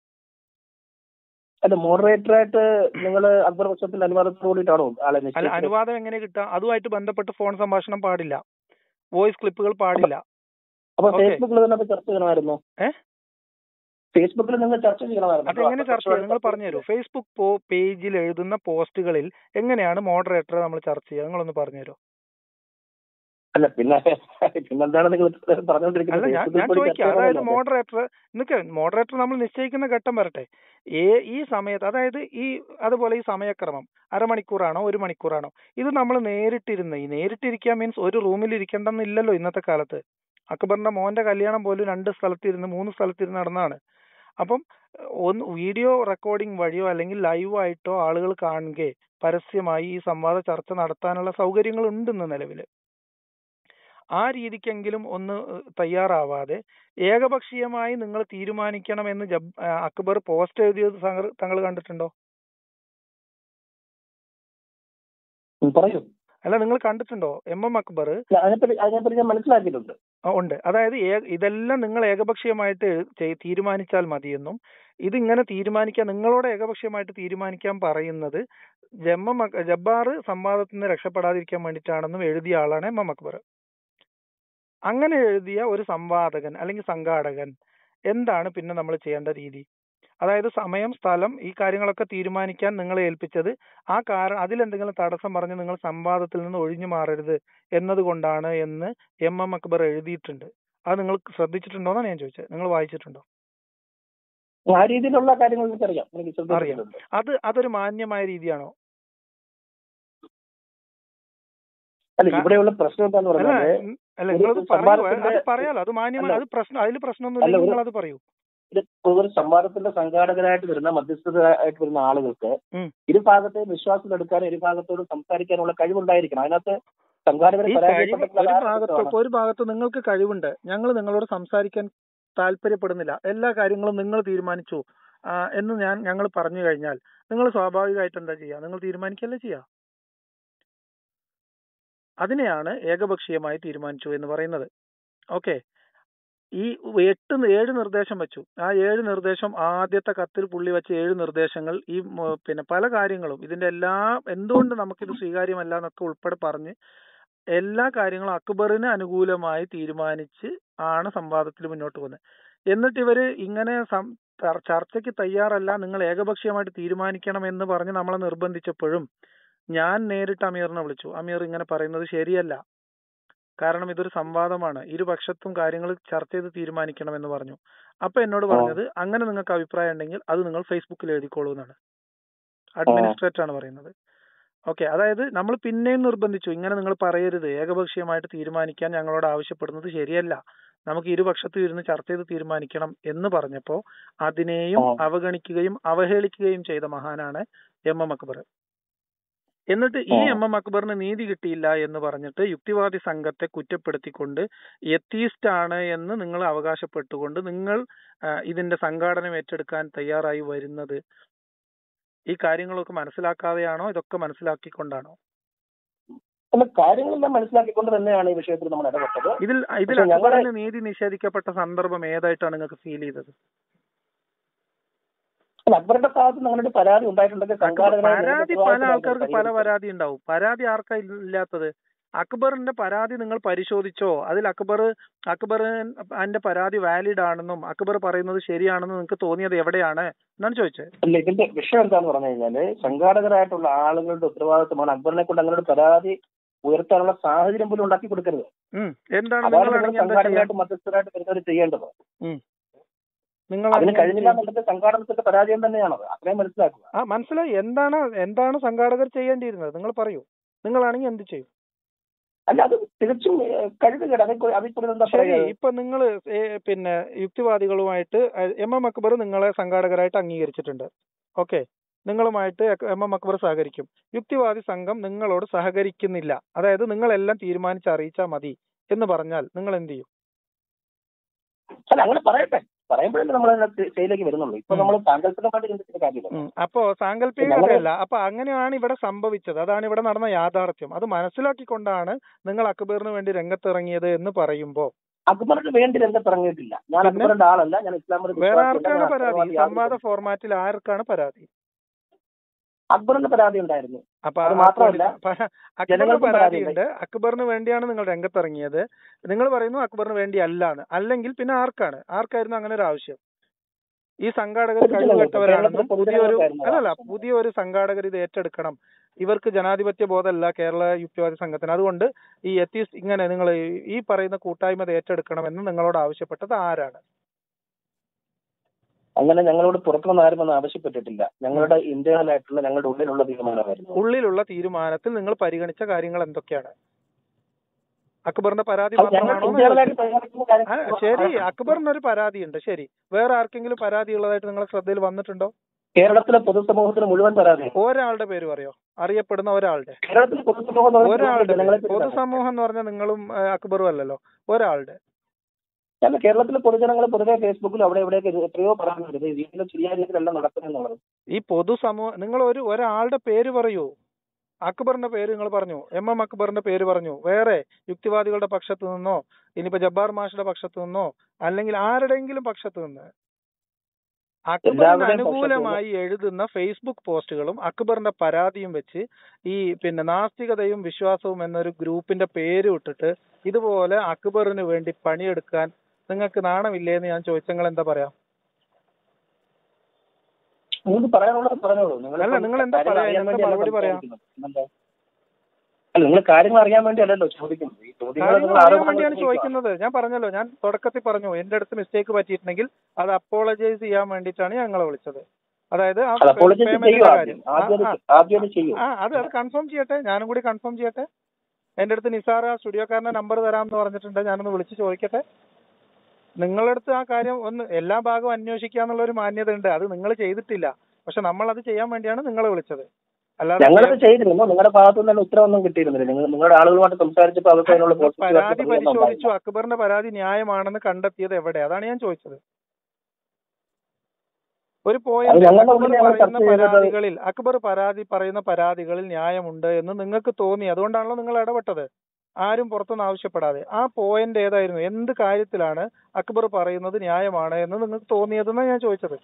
അല്ല മോഡറേറ്ററായിട്ട് നിങ്ങൾ അക്ബർ പക്ഷത്തിന്റെ അനുവാദത്തോട് കൂടിയിട്ടാണോ ആളെ അല്ല നിശ്ചയിച്ചത് അനുവാദം എങ്ങനെ കിട്ടുക അതുമായിട്ട് ബന്ധപ്പെട്ട് ഫോൺ സംഭാഷണം പാടില്ല വോയിസ് ക്ലിപ്പുകൾ പാടില്ല അപ്പൊ ഓക്കേ. ഫേസ്ബുക്കിൽ തന്നെ അപ്പൊ ചർച്ച ചെയ്യണമായിരുന്നു ഏ? ഫേസ്ബുക്കിൽ നിങ്ങൾ ചർച്ച ചെയ്യണമായിരുന്നു അതെങ്ങനെ ചർച്ച ചെയ്യും നിങ്ങൾ പറഞ്ഞുതരൂ ഫേസ്ബുക്ക് പോ പേജിൽ എഴുതുന്ന പോസ്റ്റുകളിൽ എങ്ങനെയാണ് മോഡറേറ്ററെ നമ്മൾ ചർച്ച ചെയ്യുക നിങ്ങളൊന്ന് പറഞ്ഞുതരൂ അല്ല പിന്നെ പിന്നെന്താണ് നിങ്ങൾ അല്ല പറഞ്ഞുകൊണ്ടിരിക്കുന്നത് ഞാൻ ഫേസ്ബുക്കിൽ ഞാൻ കൂടി ചോദിക്കുക ചർച്ച അതായത് ചെയ്യണമല്ലോ. മോഡറേറ്റർ നിൽക്ക മോഡറേറ്റർ നമ്മൾ നിശ്ചയിക്കുന്ന ഘട്ടം വരട്ടെ ഏ ഈ സമയത്ത് അതായത് ഈ അതുപോലെ ഈ സമയക്രമം അരമണിക്കൂറാണോ ഒരു മണിക്കൂറാണോ ഇത് നമ്മൾ നേരിട്ടിരുന്ന് ഈ നേരിട്ടിരിക്കുക മീൻസ് ഒരു റൂമിൽ ഇരിക്കണ്ടെന്നില്ലല്ലോ ഇന്നത്തെ കാലത്ത് അക്ബറിന്റെ മോന്റെ കല്യാണം പോലും രണ്ട് സ്ഥലത്തിരുന്ന് മൂന്ന് സ്ഥലത്തിരുന്ന് നടന്നതാണ് അപ്പം ഒന്ന് വീഡിയോ റെക്കോർഡിംഗ് വഴിയോ അല്ലെങ്കിൽ ലൈവായിട്ടോ ആളുകൾ കാണുകയെ പരസ്യമായി ഈ സംവാദ ചർച്ച നടത്താനുള്ള സൗകര്യങ്ങൾ ഉണ്ടെന്ന് നിലവിൽ ആ രീതിക്കെങ്കിലും ഒന്ന് ഏഹ്, തയ്യാറാവാതെ ഏകപക്ഷീയമായി നിങ്ങൾ തീരുമാനിക്കണമെന്ന് ജബ് ആ, അക്ബർ പോസ്റ്റ് എഴുതിയത് താങ്കൾ താങ്കൾ കണ്ടിട്ടുണ്ടോ ഉം, പറയൂ അല്ല നിങ്ങൾ കണ്ടിട്ടുണ്ടോ എം എം അക്ബർ അല്ല, അതിനെപ്പറ്റി അതിനെപ്പറ്റി ഞാൻ മനസ്സിലാക്കിയിട്ടുണ്ട് ആ, ഉണ്ട് അതായത് ഏ- ഇതെല്ലാം നിങ്ങൾ ഏകപക്ഷീയമായിട്ട് എഴു- ചെയ്- തീരുമാനിച്ചാൽ മതിയെന്നും ഇതിങ്ങനെ തീരുമാനിക്കാൻ നിങ്ങളോട് ഏകപക്ഷീയമായിട്ട് തീരുമാനിക്കാൻ പറയുന്നത് ജമ്മ ജബ്ബാർ സംവാദത്തിൽ നിന്ന് രക്ഷപ്പെടാതിരിക്കാൻ വേണ്ടിയിട്ടാണെന്നും എഴുതിയ ആളാണ് എം എം അക്ബർ അങ്ങനെ എഴുതിയ ഒരു സംവാദകൻ അല്ലെങ്കിൽ സംഘാടകൻ എന്താണ് പിന്നെ നമ്മൾ ചെയ്യേണ്ട രീതി അതായത് സമയം സ്ഥലം ഈ കാര്യങ്ങളൊക്കെ തീരുമാനിക്കാൻ നിങ്ങളെ ഏൽപ്പിച്ചത് ആ കാരണം അതിലെന്തെങ്കിലും തടസ്സം പറഞ്ഞ് നിങ്ങൾ സംവാദത്തിൽ നിന്ന് ഒഴിഞ്ഞു മാറരുത് എന്നതുകൊണ്ടാണ് എന്ന് എം എം അക്ബർ എഴുതിയിട്ടുണ്ട് അത് നിങ്ങൾ ശ്രദ്ധിച്ചിട്ടുണ്ടോന്നാണ് ഞാൻ ചോദിച്ചത് നിങ്ങൾ വായിച്ചിട്ടുണ്ടോ ആ രീതിയിലുള്ള കാര്യങ്ങൾ എനിക്കറിയാം എനിക്ക് അറിയാം ശ്രദ്ധിച്ചിട്ടുണ്ട് അത് അതൊരു മാന്യമായ രീതിയാണോ അല്ല കാ- ഇവിടെയുള്ള പ്രശ്നം എന്താന്ന് അല്ല പറഞ്ഞാല് ഉം, അല്ല ഒരു നിങ്ങളത് പറയൂ സംവാദത്തിന്റെ- അത് പറയാലോ അത് മാന്യമായ അല്ല. അത് പ്രശ്നം അതിൽ പ്രശ്നമൊന്നും അല്ല, ഇല്ലെങ്കിൽ ഒരു- നിങ്ങൾ അത് പറയൂ ഇത് ഒരു സംവാദത്തിന്റെ സംഘാടകരായിട്ട് വരുന്ന മധ്യസ്ഥരായിട്ട് വരുന്ന ആളുകൾക്ക് ഉം. ഇരുഭാഗത്തെ വിശ്വാസത്തിലെടുക്കാനും ഇരുഭാഗത്തോട് സംസാരിക്കാനുള്ള കഴിവുണ്ടായിരിക്കണം അതിനകത്ത് സംഘാടകരെ ഈ കഴിവ് പരാജയപ്പെട്ടിട്ടുള്ള ഒരു ആളുകൾ ഭാഗത്ത് ആണ്. ഇപ്പൊ ഒരു ഭാഗത്ത് നിങ്ങൾക്ക് കഴിവുണ്ട് ഞങ്ങൾ നിങ്ങളോട് സംസാരിക്കാൻ താല്പര്യപ്പെടുന്നില്ല എല്ലാ കാര്യങ്ങളും നിങ്ങൾ തീരുമാനിച്ചു ആ, എന്ന് ഞാൻ ഞങ്ങൾ പറഞ്ഞു കഴിഞ്ഞാൽ നിങ്ങൾ സ്വാഭാവികമായിട്ട് എന്താ ചെയ്യുക നിങ്ങൾ തീരുമാനിക്കല്ലേ ചെയ്യുക അതിനെയാണ് ഏകപക്ഷീയമായി തീരുമാനിച്ചു എന്ന് പറയുന്നത് ഓക്കെ ഈ എട്ട് നി- ഏഴ് നിർദ്ദേശം വെച്ചു ആ ഏഴ് നിർദ്ദേശം ആദ്യത്തെ കത്തിൽ പുള്ളി വെച്ച ഏഴ് നിർദ്ദേശങ്ങൾ ഈ മ- പിന്നെ പല കാര്യങ്ങളും ഇതിന്റെ എല്ലാ എന്തുകൊണ്ട് നമുക്കിത് സ്വീകാര്യമല്ല എന്നൊക്കെ ഉൾപ്പെടെ പറഞ്ഞ് എല്ലാ കാര്യങ്ങളും അക്ബറിന് അനുകൂലമായി തീരുമാനിച്ച് ആണ് സംവാദത്തിൽ മുന്നോട്ട് പോകുന്നത് എന്നിട്ട് ഇവര് ഇങ്ങനെ സം- ചർ- ചർച്ചയ്ക്ക് തയ്യാറല്ല നിങ്ങൾ ഏകപക്ഷീയമായിട്ട് തീരുമാനിക്കണം എന്ന് പറഞ്ഞ് നമ്മളെ നിർബന്ധിച്ചപ്പോഴും ഞാൻ നേരിട്ട് അമീറിനെ വിളിച്ചു അമീർ ഇങ്ങനെ പറയുന്നത് ശരിയല്ല കാരണം ഇതൊരു സംവാദമാണ് ഇരുപക്ഷത്തും കാര്യങ്ങൾ ചർച്ച ചെയ്ത് തീരുമാനിക്കണം എന്ന് പറഞ്ഞു അപ്പൊ എന്നോട് പറഞ്ഞത് അങ്ങനെ നിങ്ങൾക്ക് അഭിപ്രായം ഉണ്ടെങ്കിൽ അത് നിങ്ങൾ ഫേസ്ബുക്കിൽ എഴുതിക്കോളൂ എന്നാണ് അഡ്മിനിസ്ട്രേറ്റർ ആണ് പറയുന്നത് ഓക്കെ അതായത് നമ്മൾ പിന്നെയും നിർബന്ധിച്ചു ഇങ്ങനെ നിങ്ങൾ പറയരുത് ഏകപക്ഷീയമായിട്ട് തീരുമാനിക്കാൻ ഞങ്ങളോട് ആവശ്യപ്പെടുന്നത് ശരിയല്ല നമുക്ക് ഇരുപക്ഷത്തും ഇരുന്ന് ചർച്ച ചെയ്ത് തീരുമാനിക്കണം എന്ന് പറഞ്ഞപ്പോ അതിനെയും ആ. അവഗണിക്കുകയും അവഹേളിക്കുകയും ചെയ്ത മഹാനാണ് എം എം അക്ബർ എന്നിട്ട് ഈ ആ. എം എം അക്ബറിന് നീതി കിട്ടിയില്ല എന്ന് പറഞ്ഞിട്ട് യുക്തിവാദി സംഘത്തെ കുറ്റപ്പെടുത്തിക്കൊണ്ട് എത്തീസ്റ്റ് ആണ് എന്ന് നിങ്ങൾ അവകാശപ്പെട്ടുകൊണ്ട് നിങ്ങൾ ആ, ഇതിന്റെ സംഘാടനം ഏറ്റെടുക്കാൻ തയ്യാറായി വരുന്നത് ഈ കാര്യങ്ങളൊക്കെ മനസ്സിലാക്കാതെയാണോ ഇതൊക്കെ മനസ്സിലാക്കിക്കൊണ്ടാണോ അല്ല കാര്യങ്ങളെല്ലാം മനസ്സിലാക്കിക്കൊണ്ട് തന്നെയാണ് ഈ വിഷയത്തിൽ നമ്മൾ ഇടപെട്ടത് ഇതിൽ ഇതിൽ പക്ഷെ ഞങ്ങളുടെ- അക്ബറിന് നീതി നിഷേധിക്കപ്പെട്ട സന്ദർഭം ഏതായിട്ടാണ് നിങ്ങൾക്ക് ഫീൽ ചെയ്തത് അല്ല, അക്ബറുടെ ഭാഗത്ത് നിങ്ങളുടെ പരാതി ഉണ്ടായിട്ടുണ്ടെങ്കിൽ സംഘാടകരായ പരാതി നിങ്ങൾക്ക് പല ഉത്തരവാദിത്തം ആൾക്കാർക്ക് പല പരിഹരിക്കാം. പരാതി ഉണ്ടാവും പരാതി ആർക്കാ ഇല്ലാത്തത് അക്ബറിന്റെ പരാതി നിങ്ങൾ പരിശോധിച്ചോ അതിൽ അക്ബർ അക്ബർ അതിന്റെ പരാതി വാലിഡ് ആണെന്നും അക്ബർ പറയുന്നത് ശരിയാണെന്നും നിങ്ങൾക്ക് തോന്നിയത് എവിടെയാണ് എന്നാണ് ചോദിച്ചത് അല്ല ഇതിന്റെ വിഷയം എന്താന്ന് പറഞ്ഞു കഴിഞ്ഞാല് സംഘാടകരായിട്ടുള്ള ആളുകളുടെ ഉത്തരവാദിത്വമാണ് അക്ബറിനെ കൊണ്ട് അങ്ങനെ ഒരു പരാതി ഉയർത്താനുള്ള സാഹചര്യം പോലും ഉണ്ടാക്കി കൊടുക്കരുത് ഉം. എന്താണ് അതാണ് നിങ്ങൾ നിങ്ങളാണെങ്കിൽ എന്താ ചെയ്യാ സംഘാടകരായിട്ട് മധ്യസ്ഥരായിട്ട് വരുന്നവർ ചെയ്യേണ്ടത് നിങ്ങൾ അതിന് കഴിഞ്ഞില്ല എന്നുള്ളത് സംഘാടനത്തിന്റെ പരാജയം തന്നെയാണത് അത്രയും മനസ്സിലാക്കുക ആ മനസ്സിലായി എന്താണ് എന്താണ് സംഘാടകർ ചെയ്യേണ്ടിയിരുന്നത് നിങ്ങൾ പറയൂ നിങ്ങളാണെങ്കിൽ എന്ത് ചെയ്യും അല്ല അത് തികച്ചും ഏഹ്, കഴുകുകേട് അതിൽ അതിൽ കൂടുതൽ എന്താ ശരി പറയുക ഇപ്പൊ നിങ്ങൾ പിന്നെ യുക്തിവാദികളുമായിട്ട് എം എം അക്ബർ നിങ്ങളെ സംഘാടകരായിട്ട് അംഗീകരിച്ചിട്ടുണ്ട് ഓക്കെ നിങ്ങളുമായിട്ട് എം എം അക്ബർ സഹകരിക്കും യുക്തിവാദി സംഘം നിങ്ങളോട് സഹകരിക്കുന്നില്ല അതായത് നിങ്ങളെല്ലാം തീരുമാനിച്ച് അറിയിച്ചാൽ മതി എന്ന് പറഞ്ഞാൽ നിങ്ങൾ എന്ത് ചെയ്യും അല്ല അങ്ങനെ പറയട്ടെ പറയുമ്പോഴല്ലേ നമ്മൾ ചെയ്യിലേക്ക് വരുന്നുള്ളൂ ഇപ്പൊ ഉം. നമ്മൾ സാങ്കല്പികമായിട്ട് ചിന്തിച്ചിട്ട് കാര്യമില്ല ഉം. അപ്പോ സാങ്കല്പിക ഞങ്ങള് കഥയല്ല അപ്പൊ അങ്ങനെയാണ് ഇവിടെ സംഭവിച്ചത് അതാണ് ഇവിടെ നടന്ന യാഥാർത്ഥ്യം അത് മനസ്സിലാക്കിക്കൊണ്ടാണ് നിങ്ങൾ അക്ബറിന് വേണ്ടി രംഗത്തിറങ്ങിയത് എന്ന് പറയുമ്പോ അക്ബറിന് വേണ്ടി രംഗത്ത് ഇറങ്ങിയിട്ടില്ല ഞാൻ പിന്നെ? അക്ബറിന്റെ ആളല്ല ഞാൻ ഇസ്ലാം മത വേറെ വിശ്വാസിയല്ല, ആർക്കാണ് ഞാൻ പരാതി അക്ബർവാദി സംവാദ ആവുന്നില്ല. ഫോർമാറ്റിൽ ആർക്കാണ് പരാതി അക്ബറിന്റെ പരാതി ഉണ്ടായിരുന്നു അപ്പൊ അത് ആ മാത്രമല്ല, പ- അക്ബറിന് ജനങ്ങൾക്കും പരാതിയുണ്ട് അക്ബറിന് വേണ്ടിയാണ് നിങ്ങൾ രംഗത്തിറങ്ങിയത് നിങ്ങൾ പറയുന്നു അക്ബറിന് വേണ്ടി അല്ലാന്ന് അല്ലെങ്കിൽ പിന്നെ ആർക്കാണ് ആർക്കായിരുന്നു അങ്ങനെ ഒരു ആവശ്യം ഈ സംഘാടകർ പൊതുജനങ്ങൾക്ക്, കഴിവുകെട്ടവരാണെന്നും കേരളത്തിലെ പുതിയൊരു പൊതുജനങ്ങൾക്കായിരുന്നു അല്ലല്ല ആവശ്യം. പുതിയൊരു സംഘാടകർ ഇത് ഏറ്റെടുക്കണം ഇവർക്ക് ജനാധിപത്യ ബോധമല്ല കേരള യുക്തിവാദി സംഘത്തിന് അതുകൊണ്ട് ഈ എത്തീസ് ഇങ്ങനെ നിങ്ങൾ ഈ പറയുന്ന കൂട്ടായ്മ ഇത് ഏറ്റെടുക്കണമെന്ന് നിങ്ങളോട് ആവശ്യപ്പെട്ടത് ആരാണ് അങ്ങനെ ഞങ്ങളോട് പുറത്തുനിന്ന് ആരും ഒന്നും ആവശ്യപ്പെട്ടിട്ടില്ല ഞങ്ങളുടെ ഇന്റേണൽ ആയിട്ടുള്ള ഞങ്ങളുടെ ഉള്ളിലുള്ള തീരുമാനമായിരുന്നു ഉള്ളിലുള്ള തീരുമാനത്തിൽ നിങ്ങൾ പരിഗണിച്ച കാര്യങ്ങൾ എന്തൊക്കെയാണ് അക്ബറിന്റെ പരാതി അത് ഞങ്ങൾ മാത്രമാണോ എന്ന് ഇന്റേണൽ ആയിട്ട് ചോദിച്ചത്. പരിഗണിക്കുന്ന ആ, കാര്യങ്ങൾ ശരി അക്ബറിന് ഒരു പരാതിയുണ്ട് ശരി വേറെ ആർക്കെങ്കിലും പരാതി ഉള്ളതായിട്ട് നിങ്ങളെ ശ്രദ്ധയിൽ വന്നിട്ടുണ്ടോ കേരളത്തിലെ പൊതുസമൂഹത്തിന് മുഴുവൻ പരാതി ഒരാളുടെ പേര് പറയോ അറിയപ്പെടുന്ന ഒരാളുടെ കേരളത്തിലെ പൊതുസമൂഹം എന്ന് പറയുന്നത് ഒരാളുടെ ജനങ്ങളെ പേര്. പൊതുസമൂഹം എന്ന് പറഞ്ഞാൽ നിങ്ങളും ആ, അക്ബറും അല്ലല്ലോ ഒരാളുടെ അല്ല കേരളത്തിലെ പൊതുജനങ്ങൾ പൊതുവെ ഫേസ്ബുക്കിൽ അവിടെ ഇവിടെയൊക്കെ ഇത് എത്രയോ പറയുന്നുണ്ട് ഇത് രീതിയിൽ ശരിയായ രീതിയിലല്ല നടക്കുന്നുള്ളത് ഈ പൊതുസമൂഹം നിങ്ങൾ ഒരു ഒരാളുടെ പേര് പറയൂ അക്ബറിന്റെ പേര് നിങ്ങൾ പറഞ്ഞു എം എം അക്ബറിന്റെ പേര് പറഞ്ഞു വേറെ യുക്തിവാദികളുടെ പക്ഷത്ത് നിന്നോ ഇനിയിപ്പോ ജബ്ബാർ മാഷിന്റെ പക്ഷത്ത് നിന്നോ അല്ലെങ്കിൽ ആരുടെയെങ്കിലും പക്ഷത്ത് നിന്ന് അക്ബറിന് എല്ലാവരുടെയും അനുകൂലമായി എഴുതുന്ന ഫേസ്ബുക്ക് പോസ്റ്റുകളും അക്ബറിന്റെ പരാതിയും വെച്ച് ഈ പിന്നെ നാസ്തികതയും വിശ്വാസവും എന്നൊരു ഗ്രൂപ്പിന്റെ പേര് ഇട്ടിട്ട് ഇതുപോലെ അക്ബറിന് വേണ്ടി പണിയെടുക്കാൻ നിങ്ങൾക്ക് നാണമില്ലേ എന്ന് ഞാൻ ചോദിച്ചെങ്കിൽ എന്താ പറയാ നിങ്ങൾക്ക് പറയാനുള്ളത് പറഞ്ഞോളൂ നിങ്ങൾ അല്ല, നിങ്ങൾ എന്താ കാര്യങ്ങൾ പറയാ? അറിയാൻ എന്താ വേണ്ടിയല്ല മറുപടി പറയാ? സംസാരിക്കുന്നത്. പിന്നെന്താ? അല്ല നിങ്ങൾ കാര്യങ്ങൾ അറിയാൻ വേണ്ടിയല്ലല്ലോ ചോദിക്കുന്നത് ഈ ചോദ്യങ്ങൾ കാര്യങ്ങൾ നിങ്ങൾ അറിയാൻ ആരോപണങ്ങൾ വേണ്ടിയാണ് ഉന്നയിക്കുക. ചോദിക്കുന്നത് ഞാൻ പറഞ്ഞല്ലോ ഞാൻ തുടക്കത്തിൽ പറഞ്ഞു എന്റെ അടുത്ത് മിസ്റ്റേക്ക് പറ്റിയിട്ടുണ്ടെങ്കിൽ അത് അപ്പോളജൈസ് ചെയ്യാൻ വേണ്ടിയിട്ടാണ് ഞങ്ങളെ വിളിച്ചത് അതായത് ആ അത് apologize payment ന്റെ ചെയ്യൂ ആദ്യം കാര്യം ആ, ആദ്യം ആ, അത് ആദ്യം അത് ചെയ്യൂ ആ അത് അത് കൺഫേം ചെയ്യട്ടെ ഞാനും കൂടി കൺഫേം ചെയ്യട്ടെ എന്റെ അടുത്ത് നിസാർ ആ സ്റ്റുഡിയോക്കാരന്റെ നമ്പർ തരാമെന്ന് പറഞ്ഞിട്ടുണ്ട് ഞാനൊന്ന് വിളിച്ച് ചോദിക്കട്ടെ നിങ്ങളുടെ അടുത്ത് ആ കാര്യം ഒന്ന് എല്ലാ ഭാഗവും അന്വേഷിക്കുക എന്നുള്ള ഒരു മാന്യത ഉണ്ട് അത് നിങ്ങൾ ചെയ്തിട്ടില്ല പക്ഷെ നമ്മൾ അത് ചെയ്യാൻ വേണ്ടിയാണ് നിങ്ങളെ വിളിച്ചത് അല്ലാതെ ഞങ്ങളത് ചെയ്തിരുന്നു നിങ്ങളുടെ ഭാഗത്തു നിന്ന് തന്നെ ഉത്തരവൊന്നും കിട്ടിയിരുന്നില്ല നിങ്ങൾ നിങ്ങളുടെ ആളുകളുമായിട്ട് സംസാരിച്ചപ്പോൾ അവർക്ക് അതിനുള്ള നിങ്ങൾ positive പരാതി ആയിട്ടുള്ള പ്രതികരണം പരിശോധിച്ചു ഉണ്ടായില്ല. അക്ബറിന്റെ പരാതി ന്യായമാണെന്ന് കണ്ടെത്തിയത് എവിടെ അതാണ് ഞാൻ ചോദിച്ചത് ഒരു അത് പോയിന്റ് ഞങ്ങളുടെ അക്ബർ മുന്നിൽ ഞങ്ങൾ പറയുന്ന ചർച്ച ചെയ്തത് പരാതികളിൽ അക്ബർ പരാതി പറയുന്ന പരാതികളിൽ ന്യായമുണ്ട് എന്ന് നിങ്ങൾക്ക് തോന്നി അതുകൊണ്ടാണല്ലോ നിങ്ങൾ ഇടപെട്ടത് ആരും പുറത്തുനിന്ന് ആവശ്യപ്പെടാതെ ആ പോയിന്റ് ഏതായിരുന്നു എന്ത് കാര്യത്തിലാണ് അക്ബർ പറയുന്നത് ന്യായമാണ് എന്ന് നിങ്ങൾക്ക് തോന്നിയതെന്നാണ് ഞാൻ ചോദിച്ചത്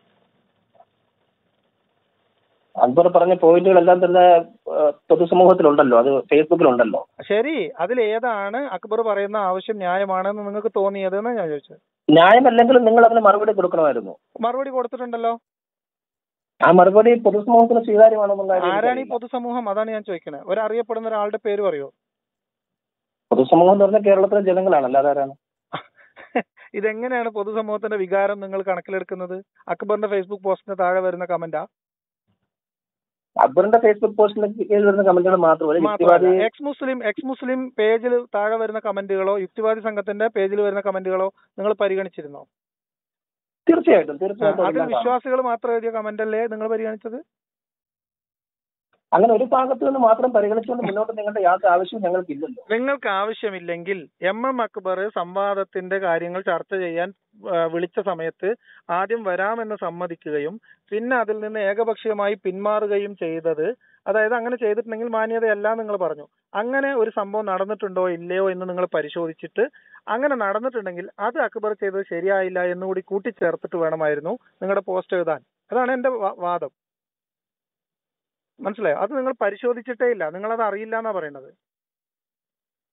അക്ബർ പറഞ്ഞ പോയിന്റുകളെല്ലാം തന്നെ ആ, പൊതുസമൂഹത്തിലുണ്ടല്ലോ അത് ഫേസ്ബുക്കിലുണ്ടല്ലോ ശരി അതിൽ ഏതാണ് അക്ബർ പറയുന്ന ആവശ്യം ന്യായമാണെന്ന് നിങ്ങൾക്ക് തോന്നിയതെന്ന് ഞാൻ ചോദിച്ചത് ന്യായമല്ലെങ്കിലും നിങ്ങൾ അതിന് മറുപടി കൊടുക്കണമായിരുന്നു മറുപടി കൊടുത്തിട്ടുണ്ടല്ലോ ആ മറുപടി പൊതുസമൂഹത്തിന് സ്വീകാര്യമാണെന്നുള്ള കാര്യം ആരാണ് ഈ എനിക്കറിയില്ല. പൊതുസമൂഹം അതാണ് ഞാൻ ചോദിക്കുന്നത് ഒരു അറിയപ്പെടുന്ന ഒരാളുടെ പേര് പറയോ പൊതുസമൂഹം എന്ന് പറഞ്ഞാൽ കേരളത്തിലെ ജനങ്ങളാണ് അല്ലാതെ ആരാണ് ഇതെങ്ങനെയാണ് പൊതുസമൂഹത്തിന്റെ വികാരം നിങ്ങൾ കണക്കിലെടുക്കുന്നത് അക്ബറിന്റെ ഫേസ്ബുക്ക് പോസ്റ്റിന് താഴെ വരുന്ന കമന്റാ അക്ബറിന്റെ ഫേസ്ബുക്ക് പോസ്റ്റിൽ വരുന്ന കമന്റുകൾ മാത്രമല്ല യുക്തിവാദി മാത്രമല്ല എക്സ് മുസ്ലിം എക്സ് മുസ്ലിം പേജിൽ താഴെ വരുന്ന കമന്റുകളോ യുക്തിവാദി സംഘത്തിന്റെ പേജിൽ വരുന്ന കമന്റുകളോ നിങ്ങൾ പരിഗണിച്ചിരുന്നോ തീർച്ചയായിട്ടും ആ, തീർച്ചയായിട്ടും അതിൽ എല്ലാം കാണും. വിശ്വാസികൾ മാത്രം എഴുതിയ കമന്റ് അല്ലേ നിങ്ങൾ പരിഗണിച്ചത് അങ്ങനെ ഒരു ഭാഗത്ത് നിന്ന് മാത്രം പരിഗണിച്ചുകൊണ്ട് മുന്നോട്ട് നീങ്ങേണ്ട യാതൊരു ആവശ്യവും ഞങ്ങൾക്കില്ലല്ലോ നിങ്ങൾക്ക് ആവശ്യമില്ലെങ്കിൽ എം എം അക്ബർ സംവാദത്തിന്റെ കാര്യങ്ങൾ ചർച്ച ചെയ്യാൻ ആ, വിളിച്ച സമയത്ത് ആദ്യം വരാമെന്ന് സമ്മതിക്കുകയും പിന്നെ അതിൽ നിന്ന് ഏകപക്ഷീയമായി പിന്മാറുകയും ചെയ്തത് അതായത് അങ്ങനെ ചെയ്തിട്ടുണ്ടെങ്കിൽ മാന്യതയല്ല നിങ്ങൾ പറഞ്ഞു അങ്ങനെ ഒരു സംഭവം നടന്നിട്ടുണ്ടോ ഇല്ലയോ എന്ന് നിങ്ങൾ പരിശോധിച്ചിട്ട് അങ്ങനെ നടന്നിട്ടുണ്ടെങ്കിൽ അത് അക്ബർ ചെയ്തത് ശരിയായില്ല എന്നുകൂടി കൂട്ടിച്ചേർത്തിട്ട് വേണമായിരുന്നു നിങ്ങളുടെ പോസ്റ്റ് എഴുതാൻ അതാണ് എന്റെ വാ- വാദം മനസ്സിലായോ അത് നിങ്ങൾ പരിശോധിച്ചിട്ടേ ഇല്ല നിങ്ങൾ അത് അറിയില്ല എന്നാ പറയുന്നത്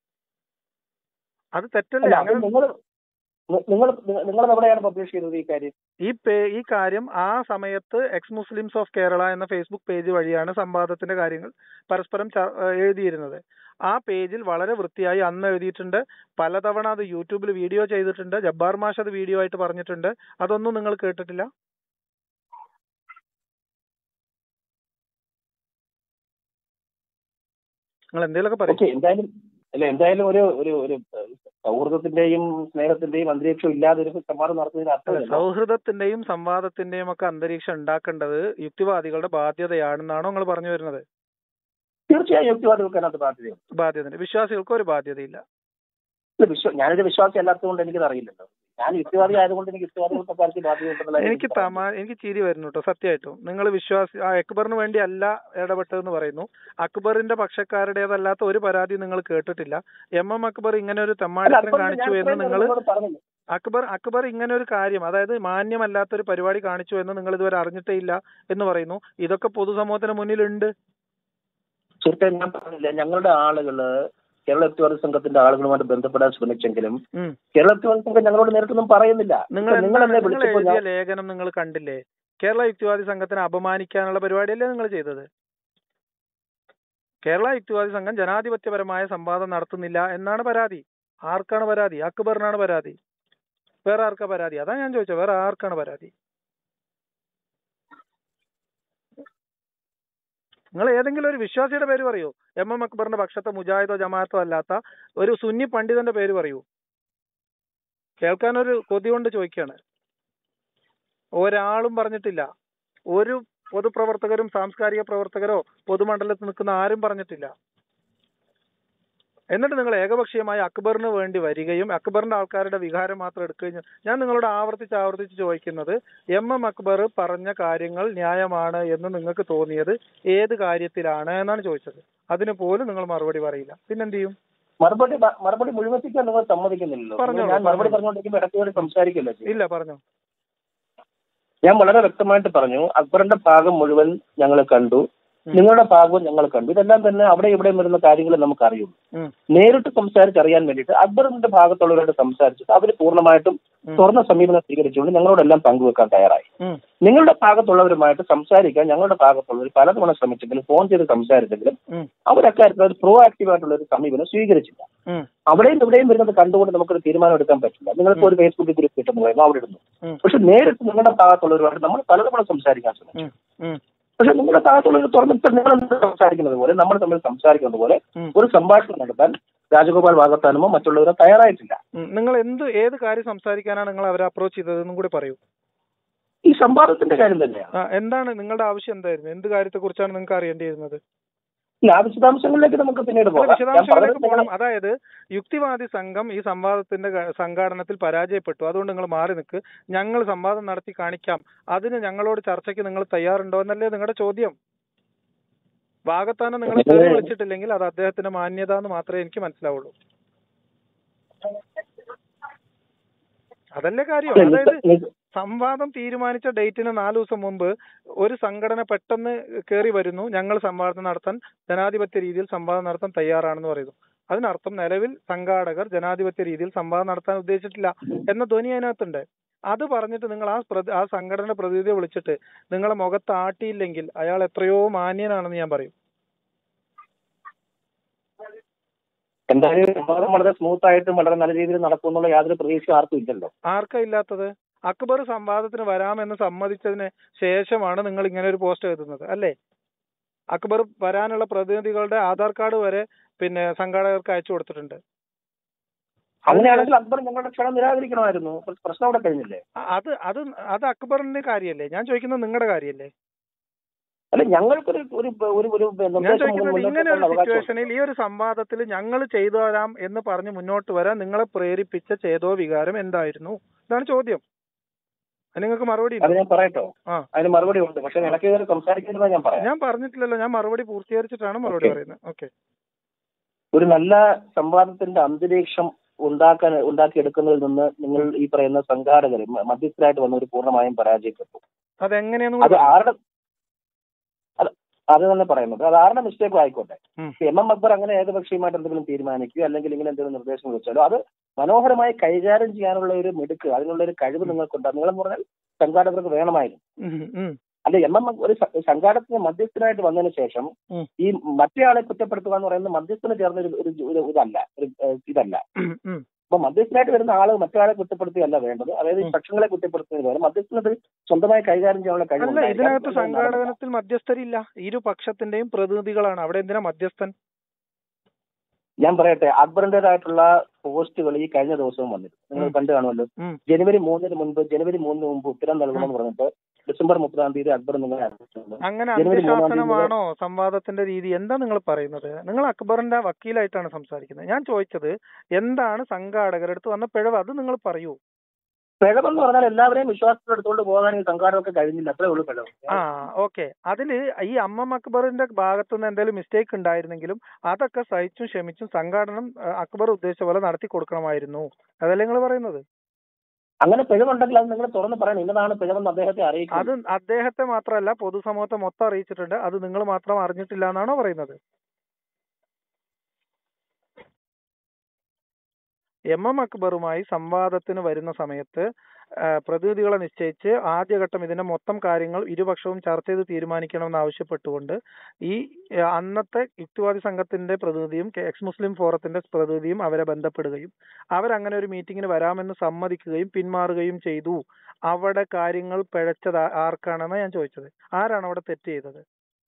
അത് തെറ്റല്ലേ അല്ല അത് അങ്ങനെ നിങ്ങൾ നിങ്ങൾ നിങ്ങൾ എവിടെയാണ് പബ്ലിഷ് ചെയ്തത് ഈ കാര്യം ഈ പേ ഈ കാര്യം ആ സമയത്ത് എക്സ് മുസ്ലിംസ് ഓഫ് കേരള എന്ന ഫേസ്ബുക്ക് പേജ് വഴിയാണ് സംവാദത്തിന്റെ കാര്യങ്ങൾ പരസ്പരം ച- ഏഹ് എഴുതിയിരുന്നത് ആ പേജിൽ വളരെ വൃത്തിയായി അന്ന് എഴുതിയിട്ടുണ്ട് പലതവണ അത് യൂട്യൂബിൽ വീഡിയോ ചെയ്തിട്ടുണ്ട് ജബ്ബാർ മാഷ് അത് വീഡിയോ ആയിട്ട് പറഞ്ഞിട്ടുണ്ട് അതൊന്നും നിങ്ങൾ കേട്ടിട്ടില്ല നിങ്ങൾ എന്തെങ്കിലുമൊക്കെ പറയും ഓക്കെ എന്തായാലും അല്ല എന്തായാലും ഒരു ഒരു ഒരു ഏഹ്, സൗഹൃദത്തിന്റെയും സ്നേഹത്തിന്റെയും അന്തരീക്ഷം ഇല്ലാതെ ഒരു സംവാദം നടത്തുന്നതിന് അല്ല, അർത്ഥമില്ല സൗഹൃദത്തിന്റെയും സംവാദത്തിന്റെയും ഒക്കെ അന്തരീക്ഷം ഉണ്ടാക്കേണ്ടത് യുക്തിവാദികളുടെ ബാധ്യതയാണെന്നാണോ നിങ്ങൾ പറഞ്ഞു വരുന്നത് തീർച്ചയായും യുക്തിവാദികൾക്ക് അതിനകത്ത് ബാധ്യതയുണ്ട് ബാധ്യത വിശ്വാസികൾക്ക് ഒരു ബാധ്യതയില്ല ഇത് വിശ്വ ഞാനൊരു വിശ്വാസി അല്ലാത്തതുകൊണ്ട് എനിക്കത് അറിയില്ലല്ലോ ഞാൻ യുക്തിവാദി ആയതുകൊണ്ട് എനിക്ക് യുക്തിവാദികൾക്ക് കാര്യത്തിൽ ബാധ്യതയുണ്ടെന്നുള്ള എനിക്ക് തമാ എനിക്ക് ചിരി വരുന്നു കേട്ടോ സത്യമായിട്ടും നിങ്ങൾ വിശ്വാസി ആ അക്ബറിന് വേണ്ടി അല്ല ഇടപെട്ടതെന്ന് പറയുന്നു അക്ബറിന്റെ പക്ഷക്കാരുടേതല്ലാത്ത ഒരു പരാതി നിങ്ങൾ കേട്ടിട്ടില്ല എം എം അക്ബർ ഇങ്ങനെ ഒരു അല്ല, തെമ്മാടിത്തരം അപ്പോൾ കാണിച്ചു ഞാൻ എന്ന് ഇത്രയും നിങ്ങൾ നിങ്ങളോട് പറഞ്ഞില്ലേ? അക്ബർ അക്ബർ ഇങ്ങനെ ഒരു കാര്യം അതായത് മാന്യമല്ലാത്ത ഒരു പരിപാടി കാണിച്ചു എന്ന് നിങ്ങൾ ഇതുവരെ അറിഞ്ഞിട്ടേ ഇല്ല എന്ന് പറയുന്നു ഇതൊക്കെ പൊതുസമൂഹത്തിന് മുന്നിലുണ്ട് സുഹൃത്തെ ഞാൻ പറഞ്ഞില്ല ഞങ്ങളുടെ ആളുകള് കേരള യുക്തിവാദി സംഘത്തിന്റെ ആളുകളുമായിട്ട് ബന്ധപ്പെടാൻ ശ്രമിച്ചെങ്കിലും ഉം. കേരള യുക്തിവാദി സംഘം ഞങ്ങളോട് നേരിട്ടൊന്നും പറയുന്നില്ല നിങ്ങൾ ഇപ്പൊ നിങ്ങൾ എന്താണ് എന്നെ നിങ്ങൾ വിളിച്ചപ്പോൾ എഴുതിയ ഞാൻ ലേഖനം നിങ്ങൾ കണ്ടില്ലേ കേരള യുക്തിവാദി സംഘത്തിനെ അപമാനിക്കാനുള്ള പരിപാടിയല്ലേ നിങ്ങൾ ചെയ്തത് കേരള യുക്തിവാദി സംഘം ജനാധിപത്യപരമായ സംവാദം നടത്തുന്നില്ല എന്നാണ് പരാതി ആർക്കാണ് പരാതി അക്ബറിനാണ് പരാതി വേറെ ആർക്കാ പരാതി അതാ ഞാൻ ചോദിച്ചത് വേറെ ആർക്കാണ് പരാതി നിങ്ങൾ ഏതെങ്കിലും ഒരു വിശ്വാസിയുടെ പേര് പറയൂ എം എം അക്ബറിന്റെ പക്ഷത്തെ മുജാഹിദോ ജമാഅത്തോ അല്ലാത്ത ഒരു സുന്നി പണ്ഡിതന്റെ പേര് പറയൂ കേൾക്കാൻ ഒരു കൊതി കൊണ്ട് ചോദിക്കാണ് ഒരാളും പറഞ്ഞിട്ടില്ല ഒരു പൊതുപ്രവർത്തകരും സാംസ്കാരിക പ്രവർത്തകരോ പൊതുമണ്ഡലത്തിൽ നിൽക്കുന്ന ആരും പറഞ്ഞിട്ടില്ല എന്നിട്ട് നിങ്ങൾ ഏകപക്ഷീയമായി അക്ബറിന് വേണ്ടി വരികയും അക്ബറിന്റെ ആൾക്കാരുടെ വികാരം മാത്രം എടുക്കുകയും ചെയ്യ- ഞാൻ നിങ്ങളോട് ആവർത്തിച്ച് ആവർത്തിച്ച് ചോദിക്കുന്നത് എം എം അക്ബർ പറഞ്ഞ കാര്യങ്ങൾ ന്യായമാണ് എന്ന് നിങ്ങൾക്ക് തോന്നിയത് ഏത് കാര്യത്തിലാണ് എന്നാണ് ചോദിച്ചത് അതിന് പോലും നിങ്ങൾ മറുപടി പറയില്ല പിന്നെന്ത് ചെയ്യും മറുപടി മ- മറുപടി മുഴുവൻ നിങ്ങൾ സമ്മതിക്കുന്നില്ലല്ലോ പറഞ്ഞോളൂ, ഞാൻ മറുപടി പറഞ്ഞോളൂ. പറഞ്ഞുകൊണ്ടിരിക്കുമ്പോൾ ഇടയ്ക്ക് വേണ്ടി സംസാരിക്കില്ല ഇല്ല പറഞ്ഞോ ഞാൻ വളരെ വ്യക്തമായിട്ട് പറഞ്ഞു അക്ബറിന്റെ ഭാഗം മുഴുവൻ ഞങ്ങൾ കണ്ടു ഉം. നിങ്ങളുടെ ഭാഗവും ഞങ്ങൾ കണ്ടു ഇതെല്ലാം തന്നെ അവിടെ ഇവിടെ വരുന്ന കാര്യങ്ങൾ നമുക്ക് അറിയുള്ളൂ ഉം, നേരിട്ട് സംസാരിച്ചറിയാൻ വേണ്ടിയിട്ട് അക്ബറിന്റെ ഭാഗത്തുള്ളവരോട് സംസാരിച്ചിട്ട് അവർ പൂർണ്ണമായിട്ടും ഉം, തുറന്ന സമീപനം സ്വീകരിച്ചുകൊണ്ട് ഞങ്ങളോടെല്ലാം പങ്കുവെക്കാൻ തയ്യാറായി ഉം, നിങ്ങളുടെ ഭാഗത്തുള്ളവരുമായിട്ട് സംസാരിക്കാൻ ഞങ്ങളുടെ ഭാഗത്തുള്ളവർ പലതവണ ശ്രമിച്ചെങ്കിലും ഫോൺ ചെയ്ത് സംസാരിച്ചെങ്കിലും ഉം, അവരക്കാര്യത്തിൽ ഒരു പ്രോ ആക്റ്റീവ് ആയിട്ടുള്ള ഒരു സമീപനം സ്വീകരിച്ചില്ല ഉം, അവിടെയും ഇവിടെയും വരുന്നത് കണ്ടുകൊണ്ട് നമുക്കൊരു തീരുമാനം എടുക്കാൻ പറ്റില്ല നിങ്ങൾക്ക് ഒരു ഫേസ്ബുക്കിൽ ഗ്രൂപ്പ് കിട്ടുന്നു പറയുന്നു അവിടെ ഇടുന്നു ഉം, പക്ഷെ നേരിട്ട് നിങ്ങളുടെ ഭാഗത്തുള്ളവരുമായിട്ട് നമ്മൾ പലതവണ സംസാരിക്കാൻ ശ്രമിച്ചു ഉം, ഉം, പക്ഷെ നിങ്ങളുടെ ഭാഗത്തുള്ളവർ തുറന്നിട്ട് നിങ്ങൾ എന്ത് സംസാരിക്കുന്നത് പോലെ നമ്മൾ തമ്മിൽ സംസാരിക്കുന്നത് പോലെ ഉം. ഒരു സംഭാഷണം നടത്താൻ രാജഗോപാൽ വാഗത്താനുമോ മറ്റുള്ളവരോ തയ്യാറായിട്ടില്ല ഉം. നിങ്ങൾ എന്ത് ഏത് കാര്യം സംസാരിക്കാനാണ് നിങ്ങൾ അവരെ അപ്രോച്ച് ചെയ്തതെന്നും കൂടി പറയൂ ഈ സംവാദത്തിന്റെ കാര്യം തന്നെയാണ് ആ, എന്താണ് നിങ്ങളുടെ ആവശ്യം എന്തായിരുന്നു എന്ത് കാര്യത്തെ കുറിച്ചാണ് നിങ്ങൾക്ക് അറിയേണ്ടിയിരുന്നത് ഈ ആ വിശദാംശങ്ങളിലേക്ക് നമുക്ക് പിന്നീട് അല്ല, പോകാം ഞാൻ വിശദാംശങ്ങളിലേക്ക് പറഞ്ഞത് പോകണം അതായത് യുക്തിവാദി സംഘം ഈ സംവാദത്തിന്റെ ക- സംഘാടനത്തിൽ പരാജയപ്പെട്ടു അതുകൊണ്ട് നിങ്ങൾ മാറി നിൽക്ക് ഞങ്ങൾ സംവാദം നടത്തി കാണിക്കാം അതിന് ഞങ്ങളോട് ചർച്ചയ്ക്ക് നിങ്ങൾ തയ്യാറുണ്ടോ എന്നല്ലേ നിങ്ങളുടെ ചോദ്യം ഭാഗത്താനം നിങ്ങൾ തെറി വിളിച്ചിട്ടില്ലെങ്കിൽ അത് അദ്ദേഹത്തിന്റെ മാന്യത എന്ന് മാത്രമേ എനിക്ക് മനസ്സിലാവുള്ളൂ അതല്ലേ കാര്യം അതായത് നിങ്ങ- സംവാദം തീരുമാനിച്ച ഡേറ്റിന് നാല് ദിവസം മുമ്പ് ഒരു സംഘടന പെട്ടെന്ന് കയറി വരുന്നു ഞങ്ങൾ സംവാദം നടത്താൻ ജനാധിപത്യ രീതിയിൽ സംവാദം നടത്താൻ തയ്യാറാണെന്ന് പറയുന്നു അതിനർത്ഥം നിലവിൽ സംഘാടകർ ജനാധിപത്യ രീതിയിൽ സംവാദം നടത്താൻ ഉദ്ദേശിച്ചിട്ടില്ല എന്ന ധ്വനി അതിനകത്തുണ്ട് അത് പറഞ്ഞിട്ട് നിങ്ങൾ ആ പ്രതി- ആ സംഘടന പ്രതിനിധിയെ വിളിച്ചിട്ട് നിങ്ങളെ മുഖത്ത് ആട്ടിയില്ലെങ്കിൽ അയാൾ എത്രയോ മാന്യനാണെന്ന് ഞാൻ പറയും എന്തായാലും സംവാദം വളരെ സ്മൂത്ത് ആയിട്ടും വളരെ നല്ല രീതിയിൽ നടക്കുമെന്നുള്ള യാതൊരു പ്രതീക്ഷ ആർക്കും ഇല്ലല്ലോ ആർക്കാ ഇല്ലാത്തത് അക്ബർ സംവാദത്തിന് വരാമെന്ന് സമ്മതിച്ചതിന് ശേഷമാണ് നിങ്ങൾ ഇങ്ങനെ ഒരു പോസ്റ്റ് എഴുതുന്നത് അല്ലേ അക്ബർ വരാനുള്ള പ്രതിനിധികളുടെ ആധാർ കാർഡ് വരെ പിന്നെ സംഘാടകർക്ക് അയച്ചു കൊടുത്തിട്ടുണ്ട് അങ്ങനെയാണെങ്കിൽ അക്ബർ ഞങ്ങളുടെ ക്ഷണം നിരാകരിക്കണമായിരുന്നു പ്ര- പ്രശ്നം അവിടെ കഴിഞ്ഞില്ലേ അ- അത് അത് അത് അക്ബറിന്റെ കാര്യല്ലേ ഞാൻ ചോദിക്കുന്നത് നിങ്ങളുടെ കാര്യല്ലേ അല്ല ഞങ്ങൾക്കൊരു ഒരു ഒരു ഒരു ഞാൻ നിർദ്ദേശം ചോദിക്കുന്നത് മുന്നോട്ട് ഇങ്ങനെ ഒരു വെക്കാനുള്ള അവകാശമുണ്ട്. സിറ്റുവേഷനിൽ ഈ ഒരു സംവാദത്തിൽ ഞങ്ങൾ ചെയ്തു തരാം എന്ന് പറഞ്ഞ് മുന്നോട്ട് വരാൻ നിങ്ങളെ പ്രേരിപ്പിച്ച ചേതോ വികാരം എന്തായിരുന്നു ഇതാണ് ചോദ്യം അത് നിങ്ങൾക്ക് മറുപടി അത് ഞാൻ പറയട്ടോ ആ അതിന് മറുപടി ഉണ്ട് പക്ഷെ ഇടയ്ക്ക് കയറി സംസാരിക്കുന്നത് ഞാൻ പറയാം ഞാൻ പറഞ്ഞിട്ടില്ലല്ലോ ഞാൻ മറുപടി പൂർത്തീകരിച്ചിട്ടാണ് മറുപടി Okay. പറയുന്നത് ഓക്കെ ഒരു നല്ല സംവാദത്തിന്റെ അന്തരീക്ഷം ഉണ്ടാക്കാൻ ഉണ്ടാക്കിയെടുക്കുന്നതിൽ നിന്ന് നിങ്ങൾ ഈ പറയുന്ന സംഘാടകർ മ- മധ്യസ്ഥരായിട്ട് വന്നവർ പൂർണ്ണമായും പരാജയപ്പെട്ടു അതെങ്ങനെയാന്ന് അത് കൂടി പറ. ആരുടെ അത് അത് തന്നെ പറയുന്നത് അത് ആരുടെ മിസ്റ്റേക്കും ആയിക്കോട്ടെ ഉം. എം എം അക്ബർ അങ്ങനെ ഏകപക്ഷീയമായിട്ട് എന്തെങ്കിലും തീരുമാനിക്കുകയോ അല്ലെങ്കിൽ ഇങ്ങനെ എന്തെങ്കിലും നിർദ്ദേശം വെച്ചാലോ അത് മനോഹരമായി കൈകാര്യം ചെയ്യാനുള്ള ഒരു മിടുക്ക് അതിനുള്ള ഒരു കഴിവ് നിങ്ങൾക്കുണ്ട് നിങ്ങളെന്ന് പറഞ്ഞാൽ സംഘാടകർക്ക് വേണമായിരുന്നു ഉം, ഉം. അല്ല എം എം ഒരു സ- സംഘാടകത്തിന് മധ്യസ്ഥനായിട്ട് വന്നതിന് ശേഷം ഉം. ഈ മറ്റേയാളെ കുറ്റപ്പെടുത്തുക എന്ന് പറയുന്നത് മധ്യസ്ഥന് ചേർന്ന ഒരു ഒരു- ഒരു ഇതല്ല ഒരു ഏഹ്, ഇതല്ല ഉം, ഉം. അപ്പൊ മധ്യസ്ഥനായിട്ട് വരുന്ന ആള് മറ്റൊരാളെ കുറ്റപ്പെടുത്തുകയല്ല വേണ്ടത് അതായത് ഈ ഉം. പക്ഷങ്ങളെ കുറ്റപ്പെടുത്തുന്നതിന് പകരം മധ്യസ്ഥനത് സ്വന്തമായി കൈകാര്യം ചെയ്യാനുള്ള അല്ല കഴിവുണ്ടായിരിക്കണം. ഇതിനകത്ത് അതുകൊണ്ടാണ് സംഘാടകത്തിൽ മധ്യസ്ഥരില്ല ഇരു പക്ഷത്തിന്റെയും പ്രതിനിധികളാണ് അവിടെ എന്തിനാ മധ്യസ്ഥൻ ഞാൻ പറയട്ടെ അക്ബറിന്റേതായിട്ടുള്ള പോസ്റ്റുകൾ ഈ കഴിഞ്ഞ ദിവസവും വന്നിരുന്നു നിങ്ങൾ ഉം. കണ്ടു കാണുമല്ലോ ഉം. ജനുവരി മൂന്നിന് മുൻപ് ജനുവരി മൂന്നിന് മുമ്പ് ഉത്തരം നൽകണമെന്ന് പറഞ്ഞിട്ട് ഡിസംബർ മുപ്പതാം തീയതി അക്ബർ നിങ്ങളെ അറിയിച്ചിട്ടുണ്ട് അങ്ങനെ ജനുവരി മൂന്നാം തീയതി അന്ത്യശാസനമാണോ സംവാദത്തിന്റെ രീതി എന്താ നിങ്ങൾ പറയുന്നത് നിങ്ങൾ അക്ബറിന്റെ വക്കീലായിട്ടാണ് സംസാരിക്കുന്നത് ഞാൻ ചോദിച്ചത് എന്താണ് സംഘാടകരുടെ അടുത്ത് വന്ന പിഴവ് അത് നിങ്ങൾ പറയൂ പിഴവെന്ന് പറഞ്ഞാൽ എല്ലാവരെയും വിശ്വാസത്തിൽ എടുത്തുകൊണ്ട് പോകാൻ ഈ സംഘാടകർക്ക് കഴിഞ്ഞില്ല അത്രേ ഉള്ളൂ പിഴവ് ആ ഓക്കെ അതില് ഈ അമ്മം അക്ബറിന്റെ ഭാഗത്തു നിന്ന് എന്തെങ്കിലും മിസ്റ്റേക്ക് ഉണ്ടായിരുന്നെങ്കിലും അതൊക്കെ സഹിച്ചും ക്ഷമിച്ചും സംഘാടനം ആ, അക്ബർ ഉദ്ദേശിച്ച പോലെ നടത്തി കൊടുക്കണമായിരുന്നു അതല്ലേ നിങ്ങൾ പറയുന്നത് അങ്ങനെ പിഴവുണ്ടെങ്കിൽ അത് നിങ്ങൾ തുറന്ന് പറയണം ഇന്നതാണ് പിഴവെന്ന് അദ്ദേഹത്തെ അത് അറിയിക്കുന്നത് അദ്ദേഹത്തെ മാത്രമല്ല പൊതുസമൂഹത്തെ മൊത്തം അറിയിച്ചിട്ടുണ്ട് അത് നിങ്ങൾ മാത്രം അറിഞ്ഞിട്ടില്ല എന്നാണോ പറയുന്നത് എം എം അക്ബറുമായി സംവാദത്തിന് വരുന്ന സമയത്ത് ആ, പ്രതിനിധികളെ നിശ്ചയിച്ച് ആദ്യഘട്ടം ഇതിന്റെ മൊത്തം കാര്യങ്ങൾ ഇരുപക്ഷവും ചർച്ച ചെയ്ത് തീരുമാനിക്കണമെന്ന് ആവശ്യപ്പെട്ടുകൊണ്ട് ഈ ആ, അന്നത്തെ യുക്തിവാദി സംഘത്തിന്റെ പ്രതിനിധിയും കെ- എക്സ് മുസ്ലിം ഫോറത്തിന്റെ പ്രതിനിധിയും അവരെ ബന്ധപ്പെടുകയും അവരങ്ങനെ ഒരു മീറ്റിംഗിന് വരാമെന്ന് സമ്മതിക്കുകയും പിന്മാറുകയും ചെയ്തു അവിടെ കാര്യങ്ങൾ പിഴച്ചത് ആ- ആർക്കാണെന്നാണ് ഞാൻ ചോദിച്ചത് ആരാണ് അവിടെ തെറ്റ് ചെയ്തത്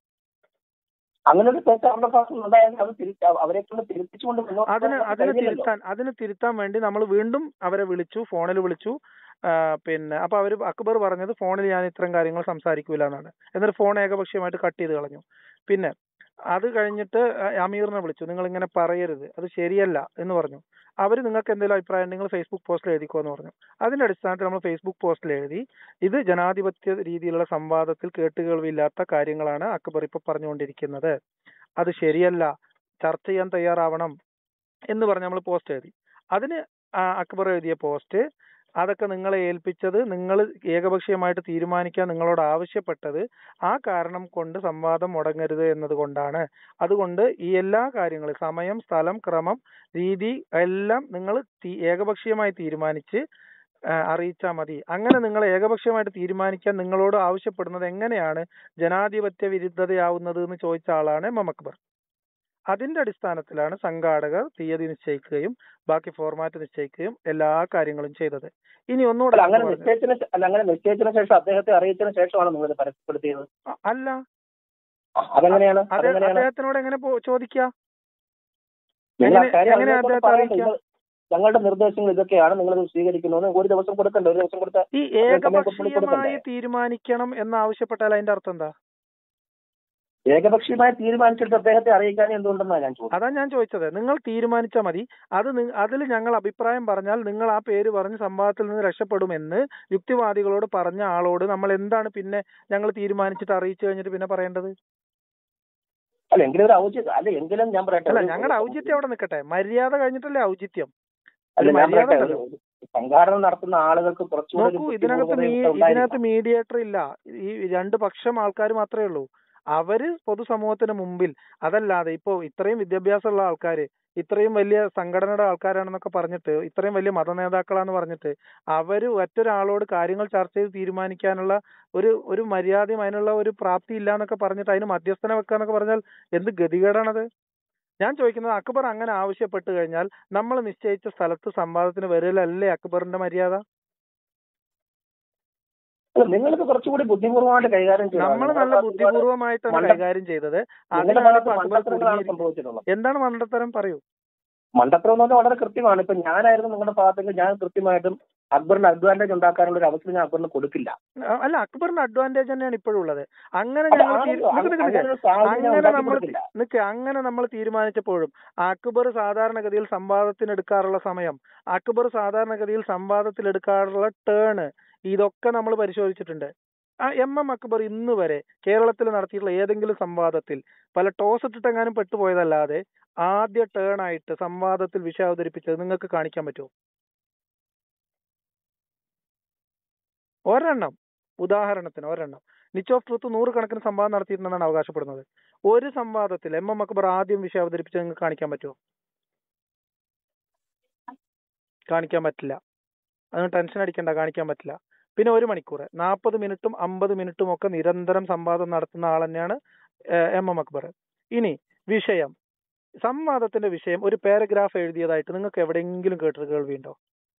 അങ്ങനെ ഒരു തെറ്റ് അവരുടെ ഭാഗത്ത് ഉണ്ടായെങ്കിൽ അത് തിരിച്ച് അവരെ കൊണ്ട് തിരുത്തിച്ചുകൊണ്ട് മുന്നോട്ട് അതിന് പോകാൻ അതിന് കഴിയില്ലല്ലോ. തിരുത്താൻ അതിന് തിരുത്താൻ വേണ്ടി നമ്മൾ വീണ്ടും അവരെ വിളിച്ചു ഫോണിൽ വിളിച്ചു ആ, പിന്നെ അപ്പൊ അവര് അക്ബർ പറഞ്ഞത് ഫോണിൽ ഞാൻ ഇത്തരം കാര്യങ്ങൾ സംസാരിക്കൂല എന്നാണ് എന്നിട്ട് ഫോൺ ഏകപക്ഷീയമായിട്ട് കട്ട് ചെയ്ത് കളഞ്ഞു പിന്നെ അത് കഴിഞ്ഞിട്ട് അമീറിനെ വിളിച്ചു നിങ്ങൾ ഇങ്ങനെ പറയരുത് അത് ശരിയല്ല എന്ന് പറഞ്ഞു അവർ നിങ്ങൾക്ക് എന്തെങ്കിലും അഭിപ്രായം നിങ്ങൾ ഫേസ്ബുക്ക് പോസ്റ്റിൽ എഴുതിക്കോ എന്ന് പറഞ്ഞു അതിന്റെ അടിസ്ഥാനത്തിൽ നമ്മൾ ഫേസ്ബുക്ക് പോസ്റ്റിൽ എഴുതി ഇത് ജനാധിപത്യ രീതിയിലുള്ള സംവാദത്തിൽ കേട്ടുകേൾവില്ലാത്ത കാര്യങ്ങളാണ് അക്ബർ ഇപ്പൊ പറഞ്ഞുകൊണ്ടിരിക്കുന്നത് അത് ശരിയല്ല ചർച്ച ചെയ്യാൻ തയ്യാറാവണം എന്ന് പറഞ്ഞ് നമ്മൾ പോസ്റ്റ് എഴുതി അതിന് ആ അക്ബർ എഴുതിയ പോസ്റ്റ് അതൊക്കെ നിങ്ങളെ ഏൽപ്പിച്ചത് നിങ്ങൾ ഏകപക്ഷീയമായിട്ട് തീരുമാനിക്കാൻ നിങ്ങളോട് ആവശ്യപ്പെട്ടത് ആ കാരണം കൊണ്ട് സംവാദം മുടങ്ങരുത് എന്നതുകൊണ്ടാണ് അതുകൊണ്ട് ഈ എല്ലാ കാര്യങ്ങളും സമയം സ്ഥലം ക്രമം രീതി എല്ലാം നിങ്ങൾ ഏകപക്ഷീയമായി തീരുമാനിച്ച് അറിയിച്ചാൽ മതി അങ്ങനെ നിങ്ങൾ ഏകപക്ഷീയമായിട്ട് തീരുമാനിക്കാൻ നിങ്ങളോട് ആവശ്യപ്പെടുന്നത് എങ്ങനെയാണ് ജനാധിപത്യ വിരുദ്ധതയാവുന്നത് എന്ന് ചോദിച്ച ആളാണ് എം എം അക്ബർ അതിന്റെ അടിസ്ഥാനത്തിലാണ് സംഘാടകർ തീയതി നിശ്ചയിക്കുകയും ബാക്കി ഫോർമാറ്റ് നിശ്ചയിക്കുകയും എല്ലാ കാര്യങ്ങളും ചെയ്തത് ഇനി ഒന്നുകൂടെ അല്ല അങ്ങനെ പറഞ്ഞത്. നിശ്ചയിച്ചതിന് ശേ- അല്ല അങ്ങനെ നിശ്ചയിച്ചതിന് ശേഷം അദ്ദേഹത്തെ അറിയിച്ചതിന് ശേഷമാണ് നിങ്ങൾ ഇത് പരസ്യപ്പെടുത്തിയത് അ- അല്ല അതെങ്ങനെയാണ് അതെ അതെങ്ങനെയാണ് അദ്ദേഹത്തിനോട് എങ്ങനെ പോ- ചോദിക്കുക നിങ്ങൾ എങ്ങനെ- അക്കാര്യം എങ്ങനെ അദ്ദേഹത്തോട് അദ്ദേഹത്തെ പറയണ്ടേ? അറിയിക്കുക? ഇത് ഞങ്ങളുടെ നിർദ്ദേശങ്ങൾ ഇതൊക്കെയാണ് നിങ്ങൾ ഇത് സ്വീകരിക്കുന്നത് ഒരു ദിവസം കൊടുക്കണ്ട ഒരു ദിവസം കൊടുത്ത ഈ സമയം ഏകപക്ഷീയമായി കൊടുക്കണ്ടേ? തീരുമാനിക്കണം എന്ന് ആവശ്യപ്പെട്ടാൽ അതിന്റെ അർത്ഥം എന്താ ഏകപക്ഷീയമായി തീരുമാനിച്ചിട്ട് അദ്ദേഹത്തെ അറിയിക്കാൻ എന്തുകൊണ്ടെന്നാണ് ഞാൻ ചോദിച്ചത് അതാ ഞാൻ ചോദിച്ചത് നിങ്ങൾ തീരുമാനിച്ചാൽ മതി അത് അതിൽ ഞങ്ങൾ അഭിപ്രായം പറഞ്ഞാൽ നിങ്ങൾ ആ പേര് പറഞ്ഞ് സംവാദത്തിൽ നിന്ന് രക്ഷപ്പെടുമെന്ന് യുക്തിവാദികളോട് പറഞ്ഞ ആളോട് നമ്മൾ എന്താണ് പിന്നെ ഞങ്ങൾ തീരുമാനിച്ചിട്ട് അറിയിച്ചു കഴിഞ്ഞിട്ട് പിന്നെ പറയേണ്ടത് അല്ല എങ്കിലും ഒരു ഔചിത്യം അല്ല എങ്കിലും ഞാൻ പറയട്ടെ അല്ല ഒരു- ഞങ്ങളുടെ ഔചിത്യം അവിടെ നിൽക്കട്ടെ മര്യാദ കഴിഞ്ഞിട്ടല്ലേ ഔചിത്യം അല്ല ഒരു ഞാൻ മര്യാദ പറയട്ടെ ഉണ്ടല്ലോ. ഒരു സംഘാടനം നടത്തുന്ന ആളുകൾക്ക് കുറച്ചുകൂടി ഒരു നോക്കൂ ഇതിനകത്ത് മീ ബുദ്ധിപൂർവ്വത ഉണ്ടായിരിക്കണം. ഇതിനകത്ത് മീഡിയേറ്റർ ഇല്ല ഈ രണ്ട് പക്ഷം ആൾക്കാർ മാത്രമേ ഉള്ളൂ അവര് പൊതുസമൂഹത്തിന് മുമ്പിൽ അതല്ലാതെ ഇപ്പോ ഇത്രയും വിദ്യാഭ്യാസമുള്ള ആൾക്കാര് ഇത്രയും വലിയ സംഘടനയുടെ ആൾക്കാരാണെന്നൊക്കെ പറഞ്ഞിട്ട് ഇത്രയും വലിയ മതനേതാക്കളാന്ന് പറഞ്ഞിട്ട് അവര് മറ്റൊരാളോട് കാര്യങ്ങൾ ചർച്ച ചെയ്ത് തീരുമാനിക്കാനുള്ള ഒരു ഒരു മര്യാദയും അതിനുള്ള ഒരു പ്രാപ്തി ഇല്ല എന്നൊക്കെ പറഞ്ഞിട്ട് അതിന് മധ്യസ്ഥനെ വെക്കാന്നൊക്കെ പറഞ്ഞാൽ എന്ത് ഗതികേടാണത് ഞാൻ ചോദിക്കുന്നത് അക്ബർ അങ്ങനെ ആവശ്യപ്പെട്ട് കഴിഞ്ഞാൽ നമ്മൾ നിശ്ചയിച്ച സ്ഥലത്ത് സംവാദത്തിന് വരലല്ലേ അക്ബറിന്റെ മര്യാദ അല്ല, നിങ്ങൾക്ക് കുറച്ചുകൂടി ബുദ്ധിപൂർവ്വമായിട്ട് കൈകാര്യം ചെയ്യണം. നമ്മൾ നിങ്ങളുടെ നല്ല ഭാഗത്ത് ഒരുപാട് ബുദ്ധിപൂർവമായിട്ടാണ് മണ്ട- കൈകാര്യം ചെയ്തത് നിങ്ങളുടെ അതിനാണ് ഭാഗത്ത് ഇപ്പൊ അക്ബർ മണ്ടത്തരങ്ങളാണ് കുടുങ്ങിയിരിക്കുന്നത്. സംഭവിച്ചിട്ടുള്ളത് എന്താണ് മണ്ടത്തരം പറയൂ മണ്ടത്തരം എന്ന് പറഞ്ഞാൽ വളരെ കൃത്യമാണ് ഇപ്പൊ ഞാനായിരുന്നു നിങ്ങളുടെ ഭാഗത്തേക്ക് ഞാൻ കൃത്യമായിട്ടും അക്ബറിന് അഡ്വാൻറ്റേജ് ഉണ്ടാക്കാനുള്ള ഒരു അവസരം ഞാൻ അക്ബറിന് കൊടുക്കില്ല അ- അല്ല അക്ബറിന്റെ അഡ്വാൻറ്റേജ് തന്നെയാണ് ഇപ്പോഴും ഉള്ളത് അങ്ങനെ അത് ഞങ്ങൾ ആരും- തീരു- നിക്ക് നിക്ക് അങ്ങനെ നിക്ക്. ഒരു സാഹചര്യം അങ്ങനെ ഉണ്ടാക്കി നമ്മൾ കൊടുക്കില്ല. നിക്ക് അങ്ങനെ നമ്മൾ തീരുമാനിച്ചപ്പോഴും അക്ബർ സാധാരണഗതിയിൽ സംവാദത്തിന് എടുക്കാറുള്ള സമയം അക്ബർ സാധാരണഗതിയിൽ സംവാദത്തിൽ എടുക്കാറുള്ള ടേണ് ഇതൊക്കെ നമ്മൾ പരിശോധിച്ചിട്ടുണ്ട് ആ എം എം അക്ബർ ഇന്ന് വരെ കേരളത്തിൽ നടത്തിയിട്ടുള്ള ഏതെങ്കിലും സംവാദത്തിൽ പല ടോസ് ഇട്ടിട്ടെങ്ങാനും പെട്ടുപോയതല്ലാതെ ആദ്യ ടേൺ ആയിട്ട് സംവാദത്തിൽ വിഷയം അവതരിപ്പിച്ചത് നിങ്ങൾക്ക് കാണിക്കാൻ പറ്റുമോ ഒരെണ്ണം ഉദാഹരണത്തിന് ഒരെണ്ണം നിച്ച് ഓഫ് ട്രൂത്ത് നൂറുകണക്കിന് സംവാദം നടത്തിയിട്ടുണ്ടെന്നാണ് അവകാശപ്പെടുന്നത് ഒരു സംവാദത്തിൽ എം എം അക്ബർ ആദ്യം വിഷയം അവതരിപ്പിച്ച് നിങ്ങൾക്ക് കാണിക്കാൻ പറ്റുമോ കാണിക്കാൻ പറ്റില്ല അതിന് ടെൻഷൻ അടിക്കണ്ട കാണിക്കാൻ പറ്റില്ല പിന്നെ ഒരു മണിക്കൂർ നാൽപ്പത് മിനിറ്റും അമ്പത് മിനിറ്റും ഒക്കെ നിരന്തരം സംവാദം നടത്തുന്ന ആൾ തന്നെയാണ് എം എം അക്ബർ ഇനി വിഷയം സംവാദത്തിന്റെ വിഷയം ഒരു പാരഗ്രാഫ് എഴുതിയതായിട്ട് നിങ്ങൾക്ക് എവിടെയെങ്കിലും കേട്ടിട്ട് കേൾവിയുണ്ടോ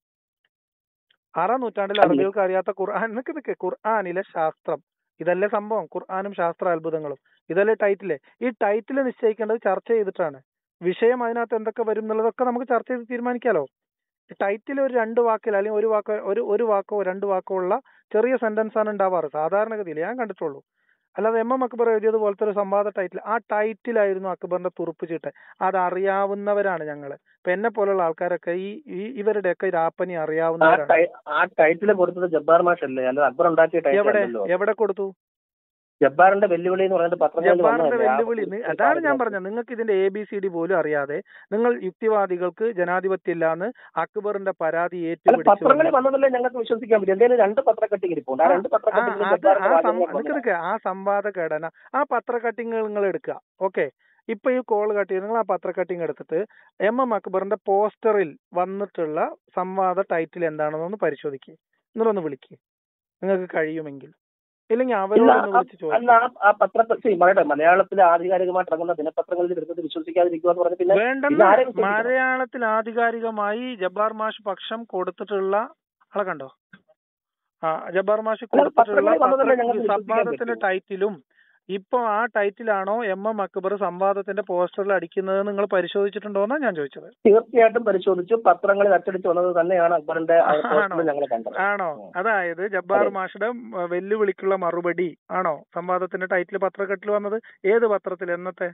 ആറാം നൂറ്റാണ്ടിൽ അല്ല. അറബികൾക്ക് അറിയാത്ത ഖുർആൻ നിക്ക് നിക്ക് ഖുർആനിലെ ശാസ്ത്രം ഇതല്ലേ സംഭവം ഖുർആനും ശാസ്ത്ര അത്ഭുതങ്ങളും ഇതല്ലേ ടൈറ്റില് ഈ ടൈറ്റിൽ നിശ്ചയിക്കേണ്ടത് ചർച്ച ചെയ്തിട്ടാണ് വിഷയം അതിനകത്ത് എന്തൊക്കെ വരും എന്നുള്ളതൊക്കെ നമുക്ക് ചർച്ച ചെയ്ത് തീരുമാനിക്കാലോ ടൈറ്റിൽ ഒരു രണ്ട് വാക്കിൽ അല്ലെങ്കിൽ ഒരു വാക്കോ ഒരു ഒരു വാക്കോ രണ്ട് വാക്കോ ഉള്ള ചെറിയ സെന്റൻസ് ആണ് ഉണ്ടാവാറ് സാധാരണഗതിയിൽ ഞാൻ കണ്ടിട്ടുള്ളൂ അല്ലാതെ എം എം അക്ബർ എഴുതിയത് പോലത്തെ ഒരു സംവാദ ടൈറ്റിൽ ആ ടൈറ്റിലായിരുന്നു അക്ബറിന്റെ തുറുപ്പ് ചീട്ട് അത് അറിയാവുന്നവരാണ് ഞങ്ങള് ഇപ്പൊ എന്നെ പോലുള്ള ആൾക്കാരൊക്കെ ഈ ഈ- ഇവരുടെയൊക്കെ രാപ്പനി ആ അറിയാവുന്നവരാണ് ടൈ- ആ ടൈറ്റിൽ കൊടുത്തത് ജബ്ബാർ മാഷ് അല്ലേ അല്ല അക്ബർ ഉണ്ടാക്കിയ ടൈറ്റിൽ എവിടെ അല്ലല്ലോ എവിടെ കൊടുത്തു ജബ്ബാറിന്റെ വെല്ലുവിളി എന്ന് പറഞ്ഞിട്ട് പത്രങ്ങളിൽ ജബ്ബാറിന്റെ വന്നതല്ലേ? ആ വെല്ലുവിളി നി- അതാണ് ഞാൻ പറഞ്ഞത് നിങ്ങൾക്ക് ഇതിന്റെ എ ബി സി ഡി പോലും അറിയാതെ നിങ്ങൾ യുക്തിവാദികൾക്ക് ജനാധിപത്യം ഇല്ലാന്ന് അക്ബറിന്റെ പരാതി അല്ല ഏറ്റുപിടിച്ചു പത്രങ്ങളിൽ വന്നതല്ലേ ഞങ്ങൾക്ക് വിശ്വസിക്കാൻ പറ്റും എന്തായാലും രണ്ട് പത്രക്കട്ടിങ് ഇരിപ്പുണ്ട് ആ രണ്ട് ആ, പത്രക്കട്ടിങ്ങിലും അത് ജബ്ബാറിന്റെ ആ വാചകങ്ങൾ സം- നിക്ക് വന്നതാ. നിക്ക് ആ സംവാദ ഘടന ആ പത്ര കട്ടിങ് നിങ്ങൾ എടുക്കുക ഓക്കെ ഇപ്പൊ ഈ കോൾ കട്ട് ചെയ്ത് നിങ്ങൾ ആ പത്ര കട്ടിങ് എടുത്തിട്ട് എം എം അക്ബറിന്റെ പോസ്റ്ററിൽ വന്നിട്ടുള്ള സംവാദ ടൈറ്റിൽ എന്താണെന്നൊന്ന് പരിശോധിക്കുക എന്നിട്ടൊന്ന് വിളിക്കുക നിങ്ങൾക്ക് കഴിയുമെങ്കിൽ ഇല്ലെങ്കിൽ ഇല്ല അവരോടൊന്ന് ആ- വിളിച്ച് അല്ല ചോദിക്കും ആ- ആ പത്ര see, പറയട്ടെ മലയാളത്തിൽ ആധികാരികമായിട്ട് ഇറങ്ങുന്ന ദിനപത്രങ്ങളിൽ എടുത്തിട്ട് വിശ്വസിക്കാതിരിക്കുക എന്ന് പറഞ്ഞ പിന്നെ വേണ്ടെന്ന് ഇത് ആരെ വിശ്വസിക്കണം? മലയാളത്തിൽ ആധികാരികമായി ജബ്ബാർ മാഷ് പക്ഷം കൊടുത്തിട്ടുള്ള ആളെ കണ്ടോ ആ ജബ്ബാർ മാഷ് അല്ല, കൊടുത്തിട്ടുള്ള പത്രങ്ങളിൽ വന്നതല്ലേ ഞങ്ങൾക്ക് പത്ര- വിശ്വസിക്കാൻ സംവാദത്തിന്റെ പറ്റൂ. ടൈറ്റിലും ഇപ്പൊ ആ ടൈറ്റിലാണോ എം എം അക്ബർ സംവാദത്തിന്റെ പോസ്റ്ററിൽ അടിക്കുന്നത് നിങ്ങൾ പരിശോധിച്ചിട്ടുണ്ടോന്നാ ഞാൻ ചോദിച്ചത് തീർച്ചയായിട്ടും പരിശോധിച്ചു പത്രങ്ങളിൽ അച്ചടിച്ച് വന്നത് തന്നെയാണ് അക്ബറിന്റെ ആ ആണോ? പോസ്റ്ററിൽ ഞങ്ങൾ കണ്ടത് ആണോ ഉം. അതായത് ജബ്ബാർ അതെ. മാഷുടെ ഉം, വെല്ലുവിളിക്കുള്ള മറുപടി ആണോ സംവാദത്തിന്റെ ടൈറ്റിൽ പത്രക്കെട്ടിൽ വന്നത് ഏത് പത്രത്തിൽ എന്നത്തെ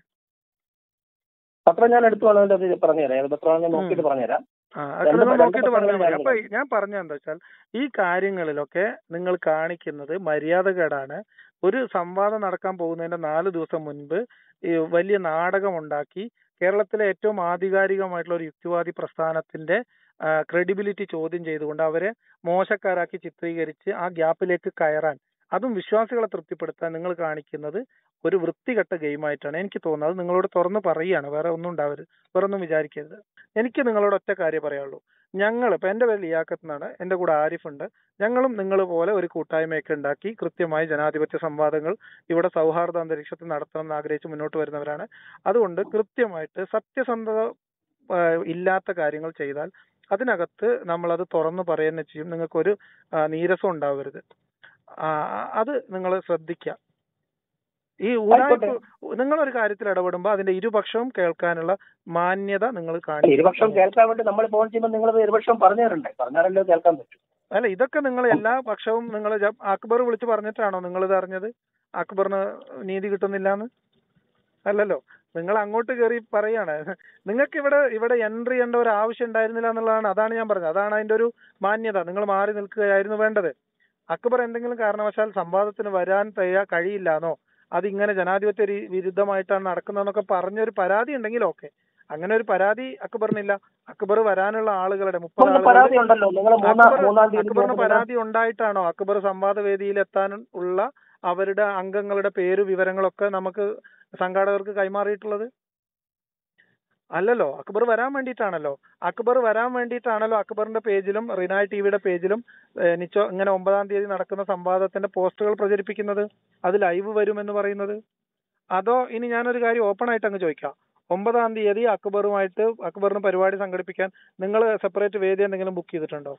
പത്രം ഞാൻ എടുത്തു വന്നതിന്റെ പറഞ്ഞുതരാം ഏത് പത്രം ഞാൻ നോക്കിയിട്ട് പറഞ്ഞുതരാം ആ രണ്ട് അതൊക്കെ രണ്ട് നോക്കിയിട്ട് പറഞ്ഞാൽ മതി പത്രങ്ങളിൽ അപ്പൊ ഞാൻ പറഞ്ഞ എന്താ വെച്ചാൽ ഈ കാര്യങ്ങളിലൊക്കെ നിങ്ങൾ കാണിക്കുന്നത് മര്യാദകേടാണ് ഒരു സംവാദം നടക്കാൻ പോകുന്നതിന്റെ നാല് ദിവസം മുൻപ് ഈ വലിയ നാടകം ഉണ്ടാക്കി കേരളത്തിലെ ഏറ്റവും ആധികാരികമായിട്ടുള്ള ഒരു യുക്തിവാദി പ്രസ്ഥാനത്തിന്റെ ക്രെഡിബിലിറ്റി ചോദ്യം ചെയ്തുകൊണ്ട് അവരെ മോശക്കാരാക്കി ചിത്രീകരിച്ച് ആ ഗ്യാപ്പിലേക്ക് കയറാൻ അതും വിശ്വാസികളെ തൃപ്തിപ്പെടുത്താൻ നിങ്ങൾ കാണിക്കുന്നത് ഒരു വൃത്തികെട്ട ഗെയിമായിട്ടാണ് എനിക്ക് തോന്നുന്നത് അത് നിങ്ങളോട് തുറന്ന് പറയുകയാണ് വേറെ ഒന്നും ഉണ്ടാവരുത് വേറെ ഒന്നും വിചാരിക്കരുത് എനിക്ക് നിങ്ങളോട് ഒറ്റ കാര്യം പറയാനുള്ളൂ ഞങ്ങൾ ഇപ്പൊ എന്റെ പേര് ലിയാഖത്ത് എന്നാണ് എന്റെ കൂടെ ആരിഫ് ഉണ്ട് ഞങ്ങളും നിങ്ങൾ പോലെ ഒരു കൂട്ടായ്മയൊക്കെ ഉണ്ടാക്കി കൃത്യമായി ജനാധിപത്യ സംവാദങ്ങൾ ഇവിടെ സൗഹാർദ്ദ അന്തരീക്ഷത്തിൽ നടത്തണം എന്ന് ആഗ്രഹിച്ച് മുന്നോട്ട് വരുന്നവരാണ് അതുകൊണ്ട് കൃത്യമായിട്ട് സത്യസന്ധത ആ, ഇല്ലാത്ത കാര്യങ്ങൾ ചെയ്താൽ അതിനകത്ത് നമ്മൾ അത് തുറന്നു പറയുക ചെയ്യും നിങ്ങൾക്കൊരു ആ, നീരസം ഉണ്ടാവരുത് ആ, അത് നിങ്ങൾ ശ്രദ്ധിക്കുക ഈ ഉടായ്പ നിങ്ങളൊരു കാര്യത്തിൽ ഇടപെടുമ്പോൾ അതിന്റെ ഇരുപക്ഷവും കേൾക്കാനുള്ള മാന്യത നിങ്ങൾ ഇരുപക്ഷം കാണിക്കും കേൾക്കാൻ വേണ്ടി നമ്മൾ ഫോൺ ചെയ്യുമ്പോൾ നിങ്ങൾ ഇരുപക്ഷം പറഞ്ഞു തരണ്ടേ പറഞ്ഞാലല്ലോ കേൾക്കാൻ പറ്റും അല്ല ഇതൊക്കെ നിങ്ങൾ എല്ലാ പക്ഷവും നിങ്ങൾ അക്ബർ വിളിച്ച് പറഞ്ഞിട്ടാണോ നിങ്ങൾ ഇത് അറിഞ്ഞത് അക്ബറിന് നീതി കിട്ടുന്നില്ലാന്ന് അല്ലല്ലോ നിങ്ങൾ അങ്ങോട്ട് കയറി പറയാണ് നിങ്ങൾക്ക് ഇവിടെ ഇവിടെ എൻട്രി ചെയ്യേണ്ട ഒരു ആവശ്യം ഉണ്ടായിരുന്നില്ല എന്നുള്ളതാണ് അതാണ് ഞാൻ പറഞ്ഞത് അതാണ് അതിന്റെ ഒരു മാന്യത നിങ്ങൾ മാറി നിൽക്കുകയായിരുന്നു വേണ്ടത് അക്ബർ എന്തെങ്കിലും കാരണവശാൽ സംവാദത്തിന് വരാൻ തയ്യാ കഴിയില്ലാന്നോ അതിങ്ങനെ ജനാധിപത്യ രീ- വിരുദ്ധമായിട്ടാണ് നടക്കുന്നതെന്നൊക്കെ പറഞ്ഞൊരു പരാതി ഉണ്ടെങ്കിൽ ഓക്കെ അങ്ങനെ ഒരു പരാതി അക്ബറിനില്ല അക്ബർ വരാനുള്ള ആളുകളുടെ മുപ്പത് നമുക്ക് ആളുകളുടെ പരാതി ഉണ്ടല്ലോ നിങ്ങൾ മൂന്നാം അക്ബർ മൂന്നാം തീയതി അക്ബറിന് പോകുമ്പോൾ പരാതി ഉണ്ടായിട്ടാണോ അക്ബർ സംവാദ വേദിയിൽ എത്താൻ ഉള്ള അവരുടെ അംഗങ്ങളുടെ പേര് വിവരങ്ങളൊക്കെ നമുക്ക് സംഘാടകർക്ക് കൈമാറിയിട്ടുള്ളത് അല്ലല്ലോ അക്ബർ വരാൻ വേണ്ടിയിട്ടാണല്ലോ അക്ബർ വരാൻ വേണ്ടിയിട്ടാണല്ലോ അക്ബറിന്റെ പേജിലും റിനായ് ടിവിയുടെ പേജിലും ഏഹ്, നിച്ചോ ഇങ്ങനെ ഒമ്പതാം തീയതി നടക്കുന്ന സംവാദത്തിന്റെ പോസ്റ്ററുകൾ പ്രചരിപ്പിക്കുന്നത് അത് ലൈവ് വരുമെന്ന് പറയുന്നത് അതോ ഇനി ഞാനൊരു കാര്യം ഓപ്പൺ ആയിട്ട് അങ്ങ് ചോദിക്കാം ഒമ്പതാം തീയതി അക്ബറുമായിട്ട് അക്ബറിന് പരിപാടി സംഘടിപ്പിക്കാൻ നിങ്ങൾ സെപ്പറേറ്റ് വേദി എന്തെങ്കിലും ബുക്ക് ചെയ്തിട്ടുണ്ടോ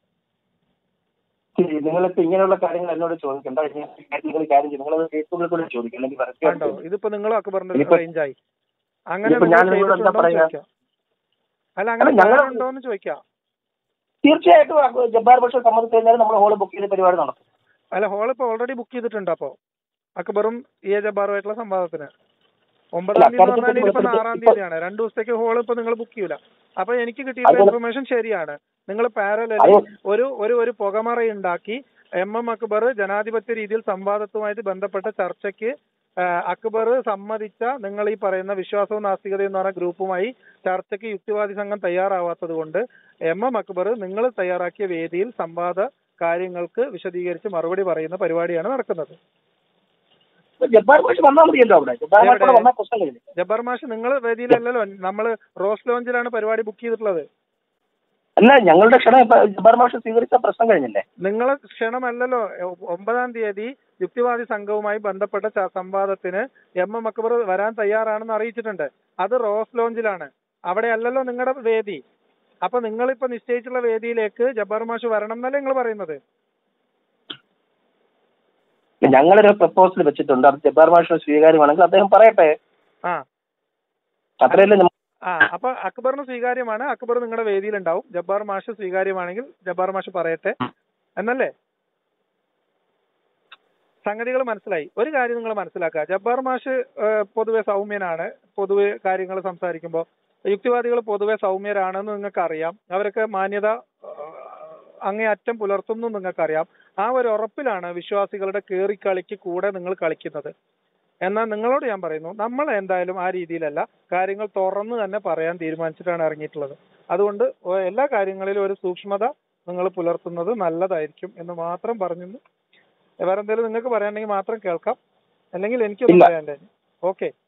ശരി നിങ്ങളിപ്പോ ഇങ്ങനെയുള്ള കാര്യങ്ങൾ എന്നോട് ചോദിക്കണ്ട നിങ്ങൾ കാര്യം ചെയ്യും നിങ്ങളത് ഫേസ്ബുക്കിൽ കൂടെ ചോദിക്കും അല്ലെങ്കിൽ കണ്ടോ പരസ്യമായിട്ട് ഇതിപ്പോ നിങ്ങളും അക്ബറിന്റെ ഇനിയിപ്പോ- റേഞ്ചായി അങ്ങനെ ഇനിയിപ്പോ നിങ്ങൾ ഞാൻ നിങ്ങളോട് എന്താ ചെയ്തിട്ടുണ്ടോ എന്ന് പറയാ? ചോദിക്കാം അല്ല അങ്ങനെ അല്ല, ഞങ്ങള് ഉണ്ടോ എന്ന് ചോദിക്കാം തീർച്ചയായിട്ടും അക്ബർ- ജബ്ബാർ ബഷീർ സമ്മതിച്ചു കഴിഞ്ഞാൽ നമ്മൾ ഹോള് ബുക്ക് ചെയ്ത് പരിപാടി നടത്തും അല്ല ഹോൾ ഇപ്പൊ ഓൾറെഡി ബുക്ക് ചെയ്തിട്ടുണ്ട് അപ്പോ അക്ബറും ഇ എ ജബ്ബാറുമായിട്ടുള്ള സംവാദത്തിന് ഒമ്പതാം തീയതി എന്ന് അക്കാര്യത്തിൽ പറഞ്ഞാൽ ഇനിയിപ്പോ ഇപ്പൊ- ആറാം ഇപ്പൊ- തീയതിയാണ് രണ്ടു ദിവസത്തേക്ക് ഹോൾ ഇപ്പൊ നിങ്ങൾ ബുക്ക് ചെയ്യൂല അപ്പൊ എനിക്ക് കിട്ടിയിട്ടുള്ള അതുപോലെ- ഇൻഫർമേഷൻ ശരിയാണ് നിങ്ങൾ പാരലലി അത് ഒരു ഒരു ഒരു പുകമറ ഉണ്ടാക്കി എം എം അക്ബർ ജനാധിപത്യ രീതിയിൽ സംവാദത്തുമായിട്ട് ബന്ധപ്പെട്ട ചർച്ചയ്ക്ക് ആ, അക്ബർ സമ്മതിച്ച നിങ്ങൾ ഈ പറയുന്ന വിശ്വാസവും നാസ്തികതയും എന്ന് പറഞ്ഞ ഗ്രൂപ്പുമായി ചർച്ചയ്ക്ക് യുക്തിവാദി സംഘം തയ്യാറാവാത്തത് കൊണ്ട് എം എം അക്ബർ നിങ്ങൾ തയ്യാറാക്കിയ വേദിയിൽ സംവാദ കാര്യങ്ങൾക്ക് വിശദീകരിച്ച് മറുപടി പറയുന്ന പരിപാടിയാണ് നടക്കുന്നത് ഇപ്പൊ ജബ്ബാർ മാഷ് വന്നാൽ മതിയല്ലോ അവിടെ ജബ്ബാർ മാഷ് എവിടെ? വന്നാൽ പ്രശ്നം കഴിഞ്ഞു ജബ്ബാർ മാഷ് നിങ്ങൾ വേദിയിലല്ലല്ലോ നമ്മൾ റോസ് ലോഞ്ചിലാണ് പരിപാടി ബുക്ക് ചെയ്തിട്ടുള്ളത് അല്ല ഞങ്ങളുടെ ക്ഷണം ഇപ്പൊ ജബ്ബാർ മാഷ് സ്വീകരിച്ച പ്രശ്നം കഴിഞ്ഞില്ലേ നിങ്ങളെ ക്ഷണമല്ലല്ലോ ഒ- ഒമ്പതാം തീയതി യുക്തിവാദി സംഘവുമായി ബന്ധപ്പെട്ട ച- സംവാദത്തിന് എം എം അക്ബർ വരാൻ തയ്യാറാണെന്ന് അറിയിച്ചിട്ടുണ്ട് അത് റോസ് ലോഞ്ചിലാണ് അവിടെ അല്ലല്ലോ നിങ്ങളുടെ വേദി അപ്പൊ നിങ്ങളിപ്പോ നിശ്ചയിച്ചുള്ള വേദിയിലേക്ക് ജബ്ബാർ മാഷ് വരണം എന്നല്ലേ നിങ്ങൾ പറയുന്നത് ഞങ്ങളൊരു പ്രപ്പോസൽ വെച്ചിട്ടുണ്ട് അത് ജബ്ബാർ മാഷിന് സ്വീകാര്യമാണെങ്കിൽ അദ്ദേഹം പറയട്ടെ ആ അത്രയല്ലേ നമ്മ- ആ അപ്പൊ അക്ബറിന് സ്വീകാര്യമാണ് അക്ബർ നിങ്ങളുടെ വേദിയിൽ ഉണ്ടാവും ജബ്ബാർ മാഷ് സ്വീകാര്യമാണെങ്കിൽ ജബ്ബാർ മാഷ് പറയട്ടെ എന്നല്ലേ സംഗതികൾ മനസ്സിലായി ഒരു കാര്യം നിങ്ങൾ മനസ്സിലാക്കുക ജബ്ബാർ മാഷ് ഏഹ്, പൊതുവെ സൗമ്യനാണ് പൊതുവെ കാര്യങ്ങൾ സംസാരിക്കുമ്പോൾ യുക്തിവാദികൾ പൊതുവെ സൗമ്യരാണെന്ന് നിങ്ങൾക്ക് അറിയാം അവരൊക്കെ മാന്യത ഏഹ്, അങ്ങേയറ്റം പുലർത്തുന്നു നിങ്ങൾക്കറിയാം ആ ഒരു ഉറപ്പിലാണ് വിശ്വാസികളുടെ കേറിക്കളിക്ക് കൂടെ നിങ്ങൾ കളിക്കുന്നത് എന്നാൽ നിങ്ങളോട് ഞാൻ പറയുന്നു നമ്മൾ എന്തായാലും ആ രീതിയിലല്ല കാര്യങ്ങൾ തുറന്ന് തന്നെ പറയാൻ തീരുമാനിച്ചിട്ടാണ് ഇറങ്ങിയിട്ടുള്ളത് അതുകൊണ്ട് ഒ- എല്ലാ കാര്യങ്ങളിലും ഒരു സൂക്ഷ്മത നിങ്ങൾ പുലർത്തുന്നത് നല്ലതായിരിക്കും എന്ന് മാത്രം പറഞ്ഞു വേറെ എന്തെങ്കിലും നിങ്ങൾക്ക് പറയാനുണ്ടെങ്കിൽ മാത്രം കേൾക്കാം അല്ലെങ്കിൽ എനിക്കൊന്നും ഇല്ല. പറയാനില്ല ഓക്കെ